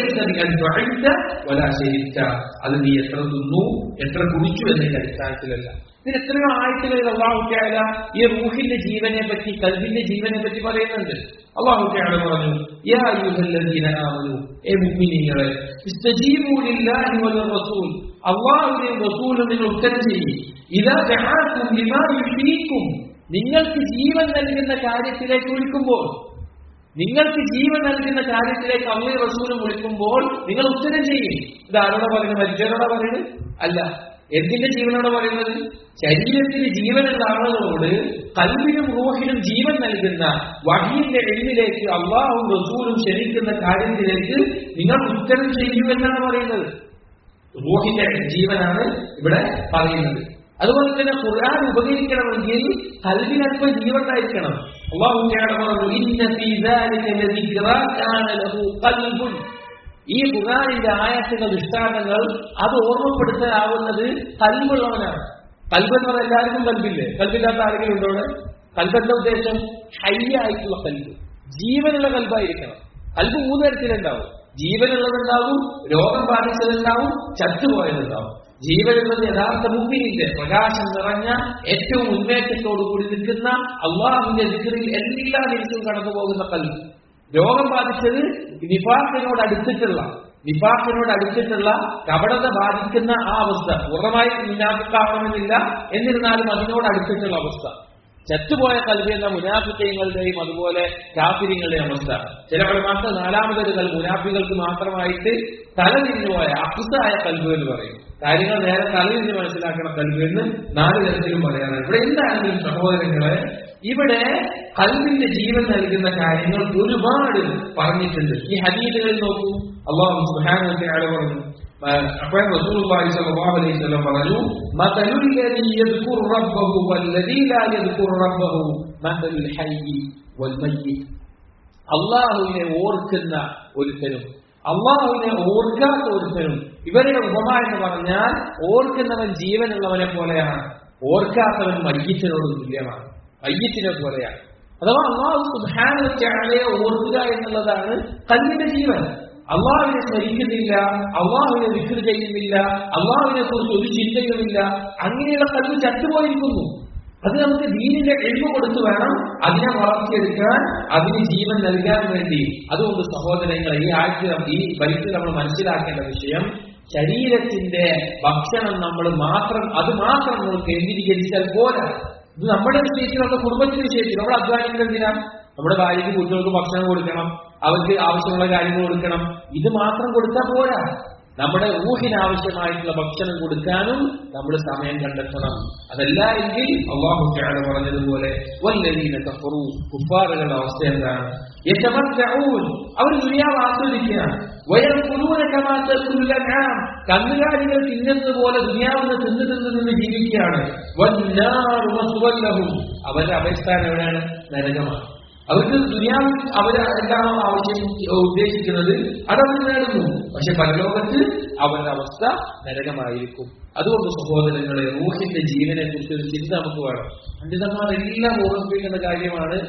ഒരാ ശരിച്ച അത് നീ എത്ര തിന്നു എത്ര കുടിച്ചു എന്നതിന്റെ അടിസ്ഥാനത്തിലല്ല ഇതിന് എത്രയോ ആഴ്ചകളിൽ അള്ളാഹുക്കായ ഈ റൂഹിന്റെ ജീവനെ പറ്റി കൽവിന്റെ ജീവനെ പറ്റി പറയുന്നുണ്ട് അള്ളാഹുക്കായ പറഞ്ഞു യാ അയ്യുഹല്ലദീന ആമനു ഏ മുഅ്മിനീങ്ങളെ ഇസ്തജീബൂ ലില്ലാഹി വൽ റസൂൽ അള്ളാഹുവിനെയും റസൂലും നിങ്ങൾ ഉത്തരം ചെയ്യും ഇതാ ദഅാക്കും ലിമാ യുഫീക്കും നിങ്ങൾക്ക് ജീവൻ നൽകുന്ന കാര്യത്തിലേക്ക് വിളിക്കുമ്പോൾ നിങ്ങൾക്ക് ജീവൻ നൽകുന്ന കാര്യത്തിലേക്ക് അള്ളി റസൂലും വിളിക്കുമ്പോൾ നിങ്ങൾ ഉത്തരം ചെയ്യും ഇത് ആരോടെ പറയുന്നത് മനുഷ്യരോടെ പറയുന്നത് അല്ല എന്തിന്റെ ജീവനോടെ പറയുന്നത് ശരീരത്തിന് ജീവനുള്ള ആളുകളോട് കൽവിനും റൂഹിനും ജീവൻ നൽകുന്ന വഹിയുടെ എണ്ണിലേക്ക് അള്ളാഹും റസൂലും ക്ഷണിക്കുന്ന കാര്യത്തിലേക്ക് നിങ്ങൾ ഉത്തരം ചെയ്യൂ എന്നാണ് പറയുന്നത് റൂഹിന്റെ ജീവനാണ് ഇവിടെ പറയുന്നത് അതുപോലെ തന്നെ ഖുർആൻ ഉപകരിക്കണമെങ്കിൽ കൽവിന് അല്പം ജീവനായിരിക്കണം അള്ളാഹു തആല പറഞ്ഞു ഇന്ന ഫീ ദാലിക ലദിക്റാ കാന ലഹു ഖൽബുൻ ഈ ഖുർആനിന്റെ ആയത്തുകൾ ദൃഷ്ടാന്തങ്ങൾ അത് ഓർമ്മപ്പെടുത്താനാവുന്നത് കൽബുള്ളവനാണ് കൽബ് എന്ന് പറഞ്ഞാൽ എല്ലാവർക്കും കൽബില്ലേ കൽബില്ലാത്ത ആരെങ്കിലും ഉണ്ടോ അവിടെ കൽബെന്താ ഉദ്ദേശം ഹയ്യായിട്ടുള്ള കൽബ് ജീവനുള്ള കൽബായിരിക്കണം കൽബ് മൂന്ന് തരത്തിലുണ്ടാവും ജീവനുള്ളതുണ്ടാവും രോഗം ബാധിച്ചതുണ്ടാവും ചത്തുപോയതുണ്ടാവും ജീവനുള്ളത് യഥാർത്ഥ മുമ്പിനിന്റെ പ്രകാശം നിറഞ്ഞ ഏറ്റവും ഉന്മേഷത്തോടു കൂടി നിൽക്കുന്ന അള്ളാഹുവിന്റെ ദിക്കറിൽ എല്ലാ ദിവസവും കടന്നു പോകുന്ന കൽബ് രോഗം ബാധിച്ചത് നിഫാഖിനോട് അടുത്തിട്ടുള്ള നിഫാഖിനോട് അടുത്തിട്ടുള്ള കപടത ബാധിക്കുന്ന ആ അവസ്ഥ പൂർണ്ണമായി മുനാഫിക്കാവണമെന്നില്ല എന്നിരുന്നാലും അതിനോട് അടുത്തിട്ടുള്ള അവസ്ഥ ചത്തുപോയ കൽവി എന്ന മുനാഫിക്കങ്ങളുടെയും അതുപോലെ കാഫിര്യങ്ങളുടെയും അവസ്ഥ ചില മാസം നാലാമതൊരു കൽ മുനാഫികൾക്ക് മാത്രമായിട്ട് തലതിരിഞ്ഞു പോയ അക്കുസായ കൽബ് എന്ന് പറയും കാര്യങ്ങൾ നേരെ തലതിരിഞ്ഞ് മനസ്സിലാക്കണ കൽബ് എന്ന് നാല് തരത്തിലും പറയാനാണ് ഇവിടെ എന്താണെങ്കിലും സഹോദരങ്ങളെ ഇവിടെ കൽവിന്റെ ജീവൻ നൽകുന്ന കാര്യങ്ങൾ ഒരുപാട് പറഞ്ഞിട്ടുണ്ട് ഈ ഹദീദുകളിൽ നോക്കൂ അള്ളാഹു സുഹാനത്തെ ആള് പറഞ്ഞു അപ്പോൾ റസൂലുള്ളാഹി സ്വല്ലല്ലാഹു അലൈഹി വസല്ലം പറഞ്ഞു മതലുൽ ലദീ യദ്കുർ റബ്ബഹു വല്ലദീ ലാ യദ്കുർ റബ്ബഹു മതലുൽ ഹയ്യി വൽ മയ്യിത്ത് അള്ളാഹുവിനെ ഓർക്കുന്ന ഒരുത്തനും അള്ളാഹുവിനെ ഓർക്കാത്ത ഒരുത്തനും ഇവരുടെ ഉപമ എന്ന് പറഞ്ഞാൽ ഓർക്കുന്നവൻ ജീവനുള്ളവനെ പോലെയാണ് ഓർക്കാത്തവൻ മയ്യത്തിനോട് തുല്യമാണ് മയ്യത്തിനെ പോലെയാണ് അഥവാ അള്ളാഹു സുധാനയെ ഓർക്കുക എന്നുള്ളതാണ് കല്ലിന്റെ ജീവൻ അള്ളാഹുവിനെ സ്മരിക്കുന്നില്ല അള്ളാഹുവിനെ വിക്രി ചെയ്യുന്നില്ല അള്ളാഹുവിനെ കുറിച്ച് ഒരു ചിന്തയുമില്ല അങ്ങനെയുള്ള കല്ല് ചത്തുപോയിരിക്കുന്നു അത് നമുക്ക് ദീനിന്റെ എഴുവ് കൊടുത്തു വേണം അതിനെ വളർത്തിയെടുക്കാൻ അതിന് ജീവൻ നൽകാൻ വേണ്ടി അതുകൊണ്ട് സഹോദരങ്ങളെ ഈ ആഴ്ച ഈ വൈദ്യുതി നമ്മൾ മനസ്സിലാക്കേണ്ട വിഷയം ശരീരത്തിന്റെ ഭക്ഷണം നമ്മൾ മാത്രം അത് മാത്രം നമ്മൾ കേന്ദ്രീകരിച്ചാൽ പോരാ ഇത് നമ്മുടെ വിഷയത്തിൽ നമ്മുടെ കുടുംബത്തിന്റെ വിഷയത്തിൽ നമ്മൾ അധ്വാനിക്കുന്നത് എന്തിനാ നമ്മുടെ ഭാര്യയ്ക്ക് കുട്ടികൾക്ക് ഭക്ഷണം കൊടുക്കണം അവർക്ക് ആവശ്യമുള്ള കാര്യങ്ങൾ കൊടുക്കണം ഇത് മാത്രം കൊടുത്താൽ പോരാ നമ്മുടെ ഊഹിന് ആവശ്യമായിട്ടുള്ള ഭക്ഷണം കൊടുക്കാനും നമ്മൾ സമയം കണ്ടെത്തണം അതല്ല എങ്കിൽ അള്ളാഹു ചാട് പറഞ്ഞതുപോലെ വല്ലരീന കഫറു കുഫാറുകളുടെ അവസ്ഥ എന്താണ് യതമത്തഊൻ അവർ ദുനിയാവ് ആസ്വദിക്കുകയാണ് വയർക്കുലൂന കമാ തഅക്കുലുൽ അൻആം കന്നുകാലികൾ തിന്നുന്നത് പോലെ ദുനിയാവിന് തിന്നു തിന്നു നിന്ന് ജീവിക്കുകയാണ് വന്നാറു മസ്വല്ലഹും അവരുടെ അഭയസ്ഥാനം എവിടെയാണ് നരകമാണ് അവർക്ക് ദുനിയാവിൽ അവർ എന്താണോ ആവശ്യം ഉദ്ദേശിക്കുന്നത് അതവർ നേടുന്നു പക്ഷെ പരലോകത്ത് അവരുടെ അവസ്ഥ നരകമായിരിക്കും അതുകൊണ്ട് സഹോദരങ്ങളെ റൂഹിന്റെ ജീവനെ കുറിച്ച് ഒരു ചിന്ത നമുക്ക് വേണം പണ്ഡിതന്മാർ എല്ലാം ഓർമ്മിപ്പിക്കുന്ന കാര്യമാണ്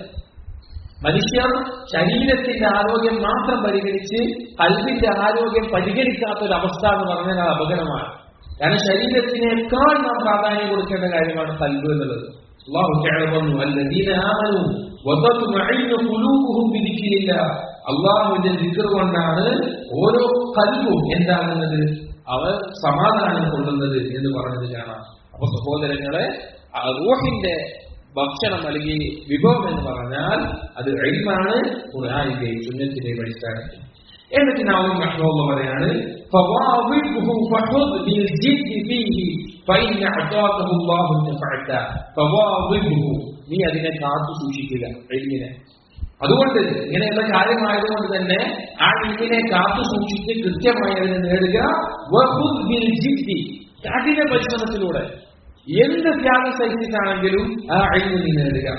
മനുഷ്യർ ശരീരത്തിന്റെ ആരോഗ്യം മാത്രം പരിഗണിച്ച് കൽവിന്റെ ആരോഗ്യം പരിഗണിക്കാത്ത ഒരു അവസ്ഥ എന്ന് പറഞ്ഞാൽ അത് അപകടമാണ് കാരണം ശരീരത്തിനേക്കാൾ നാം പ്രാധാന്യം കൊടുക്കേണ്ട കാര്യമാണ് കൽവ് എന്നുള്ളത് അള്ളാഹു പറഞ്ഞു അല്ലദീന ആമനു വതത്മഇന്നു ഖുലൂബുഹും ബിദിക്രില്ലാ അള്ളാഹുവിന്റെ ദിക്ർ കൊണ്ടാണ് ഓരോ കൽവും എന്താകുന്നത് അവർ സമാധാനം കൊള്ളുന്നത് എന്ന് പറഞ്ഞത് കാണാം അപ്പൊ സഹോദരങ്ങളെ ആ റൂഹിന്റെ ഭക്ഷണം അല്ലെങ്കിൽ വിഭവം എന്ന് പറഞ്ഞാൽ അത് എഴുമാണ് ഖുർആാനിന്റെയും സുന്നത്തിന്റെയും അടിസ്ഥാനത്തിൽ എന്നിട്ട് നാവും മഹ്മൂദ് പറയാണ് فواظبه فخذ بالجد فيه فإن أعطاكه الله انتفعت فواظبه നീ അതിനെ കാത്തു സൂക്ഷിക്കുക എഴുതിനെ അതുകൊണ്ട് ഇങ്ങനെയുള്ള കാര്യമായതുകൊണ്ട് തന്നെ ആ ഇങ്ങനെ കാത്തു സൂക്ഷിച്ച് കൃത്യമായി അതിനെ നേടുക വഖുദ് ബിൽ ജിദ്ദി കഠിന പരിശ്രമത്തിലൂടെ എന്ത് ത്യാഗം സഹിച്ചിട്ടാണെങ്കിലും ആ അഴിവ് നീ നേടുക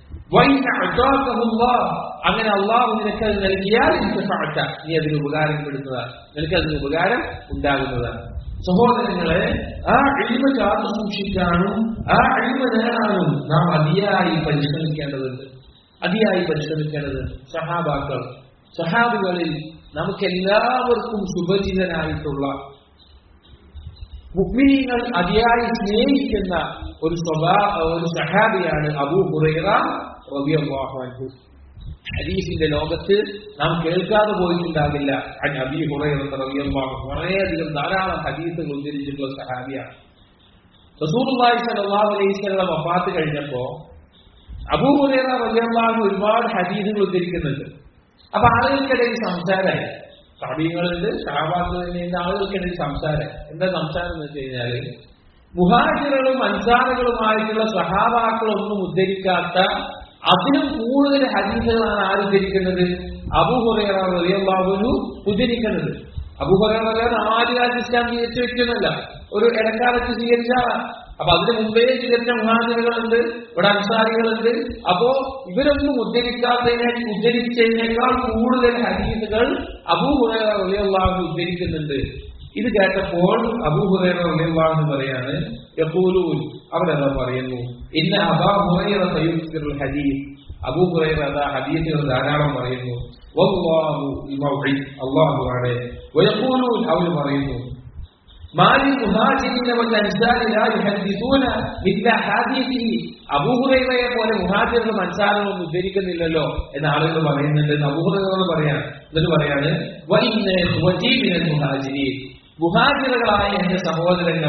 അങ്ങനെ അള്ളാഹു നിനക്ക് അത് നൽകിയാൽ നീ അതിന് ഉപകാരപ്പെടുന്നതാണ് നിനക്ക് അതിന് ഉപകാരം ഉണ്ടാകുന്നതാണ് സഹോദരങ്ങളെ ആ അഴിമ കാത്തു സൂക്ഷിക്കാനും ആ അഴിമ നേടാനും നാം അതിയായി പരിശ്രമിക്കേണ്ടതുണ്ട് അതിയായി പരിശ്രമിക്കേണ്ടതുണ്ട് സഹാബാക്കൾ സഹാബികളിൽ നമുക്കെല്ലാവർക്കും സുപരിചിതനായിട്ടുള്ള മുഗ്മിനീങ്ങൾ അതിയായി സ്നേഹിക്കുന്ന ഒരു സ്വഭാ ഒരു സഹാബിയാണ് അബൂ ഹുറൈറ റബിയാഹു അൻഹു ഹദീസിന്റെ ലോകത്ത് നാം കേൾക്കാതെ പോയിട്ടുണ്ടാകില്ല അബി ഹുറൈറ റബിയാഹു വളരെയധികം ധാരാളം ഹദീസുകൾ ഉദ്ധരിച്ചിട്ടുള്ള സഹാബിയാണ് റസൂലുള്ളാഹി സ്വല്ലല്ലാഹു അലൈഹി വസല്ലം വഫാത്ത് കഴിഞ്ഞപ്പോ അബൂ ഹുറൈറ റബിയാഹു ഒരുപാട് ഹദീസുകൾ ഉദ്ധരിക്കുന്നുണ്ട് അപ്പൊ ആളുകൾക്കിടയിൽ സംസാരമായി സാബീങ്ങളുണ്ട് ഷാബാദുണ്ട് ആളുകൾക്കിടയിൽ സംസാരം എന്താ സംസാരം എന്ന് വെച്ച് കഴിഞ്ഞാല് മുഹാജിറുകളും അൻസാറുകളുമായിട്ടുള്ള സഹാബാക്കളൊന്നും ഉദ്ധരിക്കാത്ത അതിലും കൂടുതൽ ഹദീസുകളാണ് ആര് ഉദ്ധരിക്കുന്നത് അബുഹുറേറ വലിയബാബുനു ഉദ്ധരിക്കുന്നത് അബുഹുറേറ ആദ്യകാലത്ത് ഇസ്ലാം സ്വീകരിച്ചു വെക്കുന്നല്ല ഒരു ഇടക്കാലത്ത് സ്വീകരിച്ച അപ്പൊ അതിന് മുമ്പേ സ്വീകരിച്ച മുഹാജിറുകളുണ്ട് ഇവിടെ അൻസാരികളുണ്ട് അപ്പോ ഇവരൊന്നും ഉദ്ധരിക്കാത്തതിനെ ഉദ്ധരിച്ചതിനേക്കാൾ കൂടുതൽ ഹദീസുകൾ അബൂഹുറേറ വലിയബാബു ഉദ്ധരിക്കുന്നുണ്ട് ഇത് കേട്ടപ്പോൾ അബൂഹുറേറ വലിയബാബു പറയാണ് യഖൂലൂൻ അവരെന്താ പറയുന്നു ഇന്ന അബാ ഹുറൈറ സയുക്തിറുൽ ഹദീസ് അബൂ ഹുറൈറ അതാ ഹദീസുകൾ ധാരാളം പറയുന്നു വല്ലാഹു യുമൗഇദ് അല്ലാഹു ആണ് വയഖൂലൂൻ അവർ പറയുന്നു മാലി മുഹാജിരിനെ അൻസാരി ലാ യുഹദ്ദിസൂന മിഥ്ല ഹദീസിഹി അബൂ ഹുറൈറയെ പോലെ മുഹാജിറും അൻസാറും ഉദ്ധരിക്കുന്നില്ലല്ലോ എന്ന് ആളുകൾ പറയുന്നുണ്ട് അബൂ ഹുറൈറ പറയാൻ എന്നിട്ട് പറയാണ് വഇന്ന വജീ മിനൽ മുഹാജിരീൻ മുഹാജിറുകളായ എന്റെ സഹോദരങ്ങൾ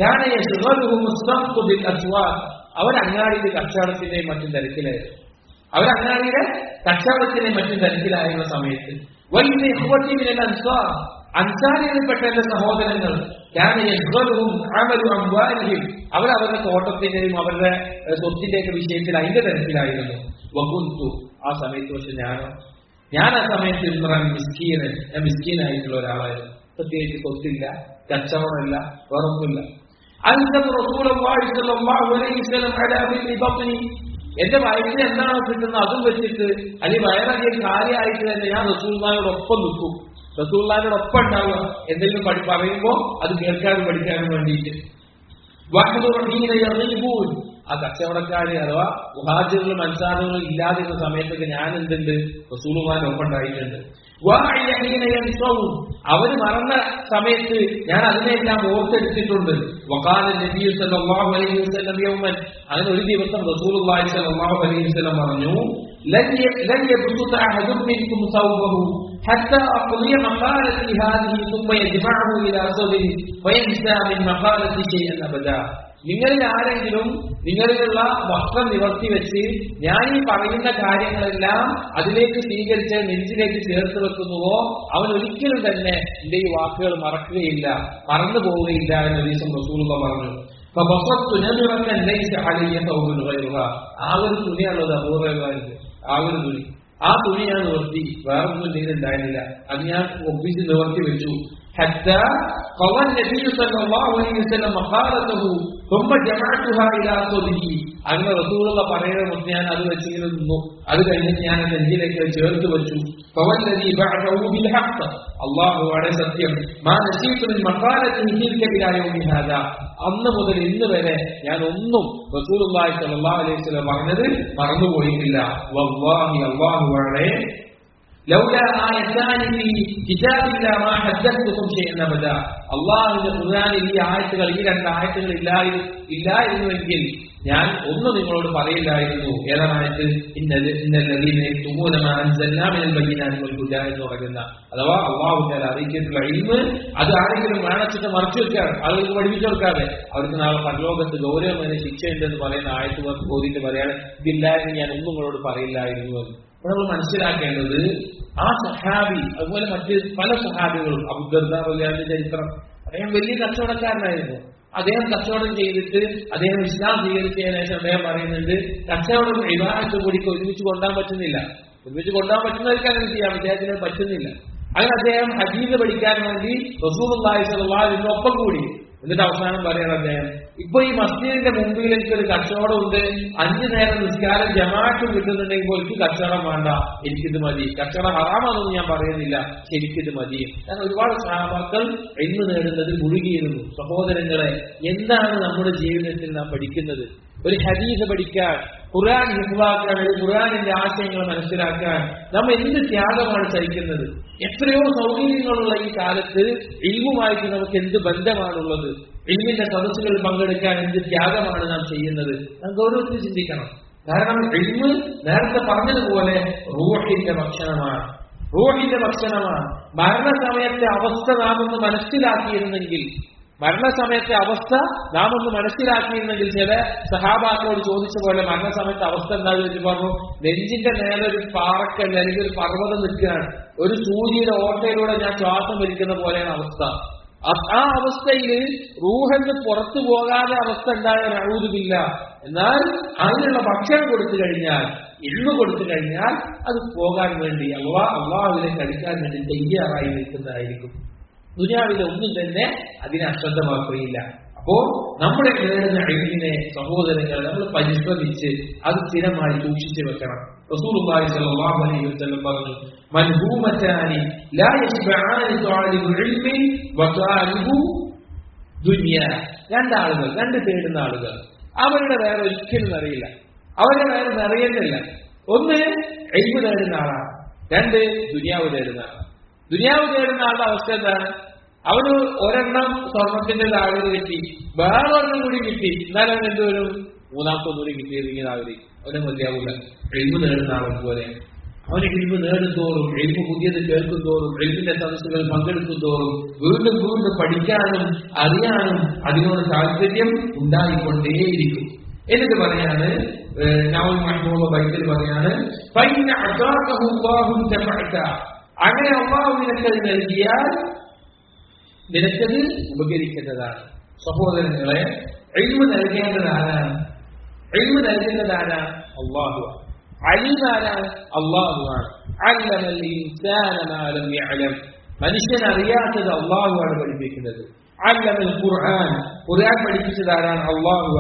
അവർ അങ്ങാടിയിലെ കച്ചവടത്തിന്റെയും മറ്റും തിരക്കിലായിരുന്നു അവർ അങ്ങാടിയിലെ കച്ചവടത്തിന്റെയും മറ്റും തിരക്കിലായിരുന്ന സമയത്ത് വലിയ അൻസ്വാർ അൻസാരികളിൽപ്പെട്ട എന്റെ സഹോദരങ്ങൾ അവർ അവരുടെ തോട്ടത്തിന്റെയും അവരുടെ സ്വത്തിന്റെയൊക്കെ വിഷയത്തിൽ അതിന്റെ തിരക്കിലായിരുന്നു വകുന്തു ആ സമയത്ത് പക്ഷെ ഞാനോ ഞാൻ ആ സമയത്ത് ഇമ്രാൻ മിസ്കീന് ഞാൻ മിസ്കീനായിട്ടുള്ള ഒരാളായിരുന്നു പ്രത്യേകിച്ച് സ്വത്തില്ല കച്ചവടമില്ല വേറൊന്നുമില്ല എന്റെ വയറ്റിൽ എന്താണോ കിട്ടുന്നത് അതും വെച്ചിട്ട് അല്ലെങ്കിൽ വയറധികം കാര്യമായിട്ട് തന്നെ ഞാൻ റസൂൽമാനോടൊപ്പം നിൽക്കും റസൂൽമാനോടൊപ്പം ഉണ്ടാവുക എന്തെങ്കിലും പഠി പറയുമ്പോൾ അത് കേൾക്കാനും പഠിക്കാനും വേണ്ടിയിട്ട് ആ കച്ചവടക്കാര് അഥവാ മുഹാജിറുകളും അൻസാറുകളും ഇല്ലാതിരുന്ന സമയത്തൊക്കെ ഞാൻ എന്തുണ്ട് റസൂലുമാൻ ഒപ്പുണ്ടായിട്ടുണ്ട് അവര് മറന്ന സമയത്ത് ഞാൻ അതിനെല്ലാം ഓർത്തെടുത്തിട്ടുണ്ട് വക്കാല നബി സല്ലല്ലാഹു അലൈഹി വസല്ലം യൗമൻ അങ്ങനെ ഒരു ദിവസം റസൂലുള്ളാഹി സ്വല്ലല്ലാഹു അലൈഹി വസല്ലം പറഞ്ഞു لن لن يبسط احد منكم ثوبه حتى اقضي مقالتي هذه ثم يجمعه الى صدره وينسى من مقالتي شيئا ابدا നിങ്ങളിൽ ആരെങ്കിലും നിങ്ങളിലുള്ള വസ്ത്രം നിവർത്തി വെച്ച് ഞാൻ ഈ പറയുന്ന കാര്യങ്ങളെല്ലാം അതിലേക്ക് സ്വീകരിച്ച് നെഞ്ചിലേക്ക് ചേർത്ത് വെക്കുന്നുവോ അവൻ ഒരിക്കലും തന്നെ എന്റെ ഈ വാക്കുകൾ മറക്കുകയില്ല മറന്നു പോവുകയില്ല എന്ന് ദിവസം റസൂലുള്ള പറഞ്ഞു ആ ഒരു തുണിയാണുള്ളത് അപൂർവമായിരുന്നു ആ ഒരു തുണി ആ തുണി ഞാൻ നിവർത്തി വേറൊന്നും എന്റെ ഉണ്ടായിരുന്നില്ല അത് ഞാൻ ഒപ്പിച്ച് നിവർത്തി വെച്ചു حتى قضى النبي صلى الله عليه وسلم مقالته ثم جمعتها الى صدره അങ്ങനെ റസൂലുള്ള പറയുന്ന മുന്നേ ഞാൻ അത് വെച്ചിങ്ങനെ നിന്നു അത് കഴിഞ്ഞിട്ട് ഞാൻ നെഞ്ചിലേക്ക് ചേർത്ത് വെച്ചു فوالذي بعثه بالحق الله على സത്യം ما نسيت من مقالته تلك الى يوم هذا അന്ന് മുതൽ ഇന്ന് വരെ ഞാൻ ഒന്നും റസൂലുള്ളാഹി സ്വല്ലല്ലാഹു അലൈഹി വസല്ലം പറഞ്ഞത് മറന്നുപോയിട്ടില്ല വല്ലാഹി അല്ലാഹു വളരെ لولا آيتان في كتاب الله ما حدثتكم شيئا أبدا അള്ളാഹുവിന്റെ ഖുർആനിൽ ഈ ആയത്തുകൾ ഈ രണ്ട് ആയത്തുകൾ ഇല്ലായി ഇല്ലായിരുന്നുവെങ്കിൽ ഞാൻ ഒന്നും നിങ്ങളോട് പറയില്ലായിരുന്നു ഏതാണായത് ഇന്നത് എന്ന് പറയുന്ന അഥവാ അള്ളാഹുന്റെ അറിയിച്ചിട്ടുള്ള ഇൽമ് അത് ആരെങ്കിലും വേണച്ചിട്ട് മറച്ചു വെക്കാറ് ആളുകൾക്ക് പഠിപ്പിച്ചു കൊടുക്കാതെ അവർക്ക് നാളെ പരലോകത്ത് ഗൗരവമായ ശിക്ഷയുണ്ടെന്ന് പറയുന്ന ആയത്ത് ബോധിട്ട് പറയാണ് ഇതില്ലായിരുന്നു ഞാൻ ഒന്നും നിങ്ങളോട് പറയില്ലായിരുന്നു എന്ന് അപ്പോൾ നമ്മൾ മനസ്സിലാക്കേണ്ടത് ആ സഹാബി അതുപോലെ മറ്റ് പല സഹാബികളും അബ്ദുർദാറിന്റെ ചരിത്രം അദ്ദേഹം വലിയ കച്ചവടക്കാരനായിരുന്നു അദ്ദേഹം കച്ചവടം ചെയ്തിട്ട് അദ്ദേഹം ഇസ്ലാം സ്വീകരിച്ചതിന് ശേഷം അദ്ദേഹം പറയുന്നുണ്ട് കച്ചവടം വിവാഹത്തും കൂടി ഒരുമിച്ച് കൊണ്ടാൻ പറ്റുന്നില്ല ഒരുമിച്ച് കൊണ്ടാൻ പറ്റുന്നവർക്ക് അങ്ങനെ ചെയ്യാം അദ്ദേഹത്തിന് പറ്റുന്നില്ല അങ്ങനെ അദ്ദേഹം ഹജീദ് പഠിക്കാൻ വേണ്ടി റസൂൽ ഒപ്പം കൂടി എന്നിട്ട് അവസാനം പറയണം അദ്ദേഹം ഇപ്പൊ ഈ മസ്ജിദിന്റെ മുമ്പിലേക്ക് ഒരു കച്ചവടമുണ്ട് അഞ്ചു നേരം നിസ്കാരം ജമാഅത്തും കിട്ടുന്നുണ്ടെങ്കിൽ എനിക്ക് കച്ചവടം വേണ്ട എനിക്കിത് മതി കച്ചവടം ഹറാമാണെന്ന് ഞാൻ പറയുന്നില്ല എനിക്കിത് മതി കാരണം ഒരുപാട് സഹാബാക്കൾ എന്ന് നേടുന്നതിൽ മുഴുകിയിരുന്നു സഹോദരങ്ങളെ എന്താണ് നമ്മുടെ ജീവിതത്തിൽ നാം പഠിക്കുന്നത് ഒരു ഹദീസ് പഠിക്കാൻ ഖുർആൻ ഹിഫാക്കാൻ ഖുർആാനിന്റെ ആശയങ്ങൾ മനസ്സിലാക്കാൻ നമ്മൾ എന്ത് ത്യാഗമാണ് സഹിക്കുന്നത് എത്രയോ സൗകര്യങ്ങളുള്ള ഈ കാലത്ത് ഇൽമുമായിട്ട് നമുക്ക് എന്ത് ബന്ധമാണുള്ളത് ഇൽമിന്റെ സദസ്സുകളിൽ പങ്കെടുക്കാൻ എന്ത് ത്യാഗമാണ് നാം ചെയ്യുന്നത് നാം ഗൗരവത്തിൽ ചിന്തിക്കണം കാരണം ഇൽമ് നേരത്തെ പറഞ്ഞതുപോലെ റൂഹിന്റെ ഭക്ഷണമാണ് റൂഹിന്റെ ഭക്ഷണമാണ് മരണസമയത്തെ അവസ്ഥ നാം ഒന്ന് മനസ്സിലാക്കിയിരുന്നെങ്കിൽ മരണസമയത്തെ അവസ്ഥ നാം ഒന്ന് മനസ്സിലാക്കിയിരുന്നെങ്കിൽ ചില സഹാബാക്കളോട് ചോദിച്ച പോലെ മരണസമയത്തെ അവസ്ഥ എന്താ ചോദിച്ചു പറഞ്ഞു നെഞ്ചിന്റെ നേരെ ഒരു പാറക്കല്ല അല്ലെങ്കിൽ ഒരു പർവ്വതം നിൽക്കുകയാണ് ഒരു സൂചിയുടെ ഓട്ടയിലൂടെ ഞാൻ ശ്വാസം വലിക്കുന്ന പോലെയാണ് അവസ്ഥ ആ അവസ്ഥയിൽ റൂഹെന്ന് പുറത്തു പോകാതെ അവസ്ഥ ഉണ്ടായ അഴുതുമില്ല എന്നാൽ അതിനുള്ള ഭക്ഷണം കൊടുത്തു കഴിഞ്ഞാൽ ഇള്ളു കൊടുത്തു കഴിഞ്ഞാൽ അത് പോകാൻ വേണ്ടി അള്ളാ അള്ളാഹുവിനെ കഴിക്കാൻ വേണ്ടി തയ്യാറായി നിൽക്കുന്നതായിരിക്കും ദുനിയാവിലെ ഒന്നും തന്നെ അതിനെ അശ്രദ്ധമാക്കുകയില്ല അപ്പോ നമ്മുടെ നേടുന്ന അഴിവിനെ സഹോദരങ്ങൾ നമ്മൾ പരിശ്രമിച്ച് അത് സ്ഥിരമായി സൂക്ഷിച്ചു വെക്കണം റസൂലുള്ളാഹി സ്വല്ലല്ലാഹു അലൈഹി വസല്ലം പറഞ്ഞു മൻഹൂമതാനി ലാ യശ്ബഅാനി ത്വാലിബു ഇൽമി വത്വാലിബു ദുനിയ രണ്ടാളുകൾ രണ്ട് തേടുന്ന ആളുകൾ അവരുടെ വേറെ ഒരിക്കലും അറിയില്ല അവരുടെ വേറെ നിറയുന്നില്ല ഒന്ന് എൽമ് നേടുന്ന ആളാണ് രണ്ട് ദുനിയാവ് നേടുന്ന ആളാണ് ദുനിയാവ് തേടുന്ന ആളുടെ അവസ്ഥ എന്താണ് അവന് ഒരെണ്ണം സ്വർണത്തിന്റെ ലാവല് കിട്ടി വേറെ ഒരെണ്ണം കൂടി കിട്ടി എന്നാലും അവൻ എന്തുവരും മൂന്നാമത്തെ ഒന്നുകൂടി കിട്ടിയിരുന്നെങ്കിൽ ആഗ്രഹിക്കും അവനെ മതിയാവില്ല എഴുമ്പ് നേടുന്ന ആളെ പോലെ അവന് എഴുമ്പ് നേടും തോറും എഴുമ്പ് പുതിയത് കേൾക്കും തോറും എഴുപ്പിന്റെ സദസ്സുകൾ പങ്കെടുക്കും തോറും വീണ്ടും വീണ്ടും പഠിക്കാനും അറിയാനും അതിനോട് താല്പര്യം ഉണ്ടായിക്കൊണ്ടേയിരിക്കും എന്നിട്ട് പറയാണ് നവൽ മഹബൂബ് ബൈക്കിൽ പറയാണ് ഫൈന അതാഖഹു അല്ലാഹു തബഅക അങ്ങനെ അള്ളാഹു നിനക്കത് നൽകിയാൽ നിനക്കത് ഉപകരിക്കുന്നതാണ് സഹോദരങ്ങളെ എഴുമ നൽകേണ്ടത് ആരാണ് എഴുമ നൽകുന്നത് ആരാണ് അള്ളാഹു അലിമാരാണ് അള്ളാഹുവാണ് മനുഷ്യൻ അറിയാത്തത് അള്ളാഹുവാണ് പഠിപ്പിക്കുന്നത് അല്ലമൽ ഖുർആൻ ഖുർആൻ പഠിപ്പിച്ചത് ആരാണ് അള്ളാഹുവാണ്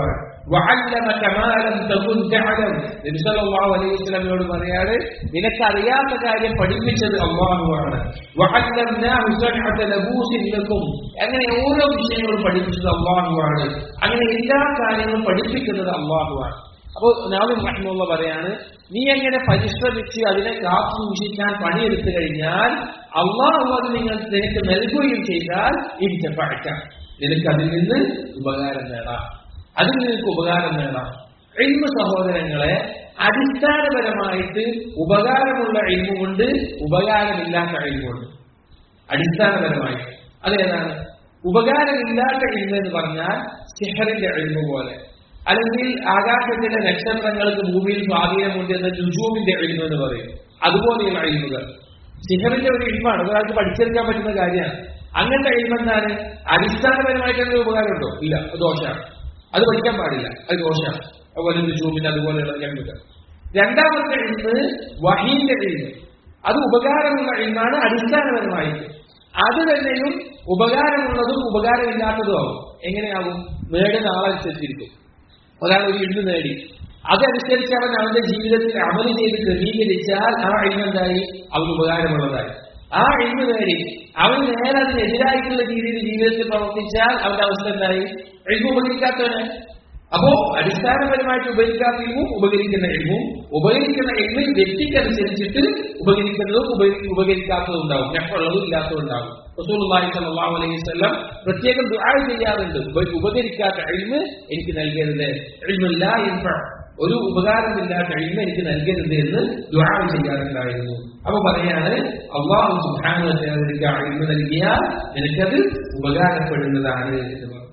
وعلمك ما لم تكن تعلم നബി സല്ലല്ലാഹു അലൈഹി വസല്ലമയോട് പറയാണ് നിനക്ക് അറിയാത്ത കാര്യം പഠിപ്പിച്ചത് അള്ളാഹുവാണ് وعلمناه صنعة لبوس لكم അങ്ങനെ ഓരോ വിഷയങ്ങളും പഠിപ്പിച്ചത് അള്ളാഹുവാണ് അങ്ങനെ എല്ലാ കാര്യങ്ങളും പഠിപ്പിക്കുന്നത് അള്ളാഹുവാണ് അപ്പോൾ നാവിൻ റഹ്മുള്ള പറയാണ് നീ എങ്ങനെ പരിശ്രമിച്ച് അതിനെ കാത്തു സൂക്ഷിക്കാൻ പണിയെടുത്തു കഴിഞ്ഞാൽ അള്ളാഹു അത് നിങ്ങൾ നിനക്ക് നൽകുകയും ചെയ്താൽ ഇരിച്ചപ്പഴക്കാം നിനക്ക് അതിൽ നിന്ന് ഉപകാരം നേടാം അതിൽ നിനക്ക് ഉപകാരം നേടാം എൽമ സഹോദരങ്ങളെ അടിസ്ഥാനപരമായിട്ട് ഉപകാരമുള്ള എൽമുകൊണ്ട് ഉപകാരമില്ലാത്ത എൽമുണ്ട് അടിസ്ഥാനപരമായിട്ട് അതേതാണ് ഉപകാരമില്ലാത്ത എൽമ എന്ന് പറഞ്ഞാൽ സിഹറിന്റെ എൽമ പോലെ അല്ലെങ്കിൽ ആകാശത്തിലെ നക്ഷത്രങ്ങൾക്ക് ഭൂമിയിൽ സ്വാധീനമുണ്ട് എന്ന ജുജൂമിന്റെ എൽമ എന്ന് പറയും അതുപോലെയുള്ള എൽമുകൾ സിഹറിന്റെ ഒരു എൽമാണ് ഒരാൾക്ക് പഠിച്ചെടുക്കാൻ പറ്റുന്ന കാര്യമാണ് അങ്ങനത്തെ എൽമ എന്താണ് അടിസ്ഥാനപരമായിട്ട് എന്തെങ്കിലും ഉപകാരമുണ്ടോ ഇല്ല അത് ദോഷമാണ് അത് പഠിക്കാൻ പാടില്ല അത് ദോഷമാണ് അതുപോലെ ജുജൂമിന്റെ അതുപോലെയുള്ള എൽമുകൾ രണ്ടാമത്തെ എൽമ് വഹീന്റെ എൽമ് അത് ഉപകാരമുള്ള എൽമാണ് അടിസ്ഥാനപരമായിട്ട് അത് തന്നെയും ഉപകാരമുള്ളതും ഉപകാരമില്ലാത്തതും ആവും എങ്ങനെയാകും നേടുന്ന ആളനുസരിച്ചിരിക്കും ഒരാൾ ഒരു ഇന്ന് നേടി അതനുസരിച്ച് അവൻ അവന്റെ ജീവിതത്തിൽ അമല് ചെയ്ത് ക്രമീകരിച്ചാൽ ആ ഇന്നെന്തായി അവന് ഉപകാരമുള്ളതായി ആ ഇന്ന് നേടി അവൻ നേരെ അതിനെതിരായിട്ടുള്ള രീതിയിൽ ജീവിതത്തിൽ പ്രവർത്തിച്ചാൽ അവന്റെ അവസ്ഥ എന്തായി എഴുതും ഉപകരിക്കാത്തവന് അപ്പോ അടിസ്ഥാനപരമായിട്ട് ഉപകരിക്കാത്ത ഇൽമും ഉപകരിക്കുന്ന എഴുവും ഉപകരിക്കുന്ന എഴുവിൽ വ്യക്തിക്കനുസരിച്ചിട്ട് ഉപകരിക്കുന്നതും ഉപകരിക്കാത്തതും ഉണ്ടാവും നെഫുള്ളതും ഇല്ലാത്തതും ഉണ്ടാവും റസൂലുള്ളാഹി സ്വല്ലല്ലാഹു അലൈഹി വസല്ലം പ്രത്യേകം ദുആ ചെയ്യാറുണ്ട് ഉപകരിക്കാത്ത എൽമ് എനിക്ക് നൽകരുത് എൽമില്ല യൻഫഅ ഒരു ഉപകാരമില്ലാത്ത എൽമ എനിക്ക് നൽകരുത് എന്ന് ദുആ ചെയ്യാറുണ്ടായിരുന്നു അപ്പൊ പറയാണ് അള്ളാഹു സുബ്ഹാനഹു വ തആല നിനക്ക് എൽമ നൽകിയാൽ നിനക്കത് ഉപകാരപ്പെടുന്നതാണ് എന്ന് പറഞ്ഞു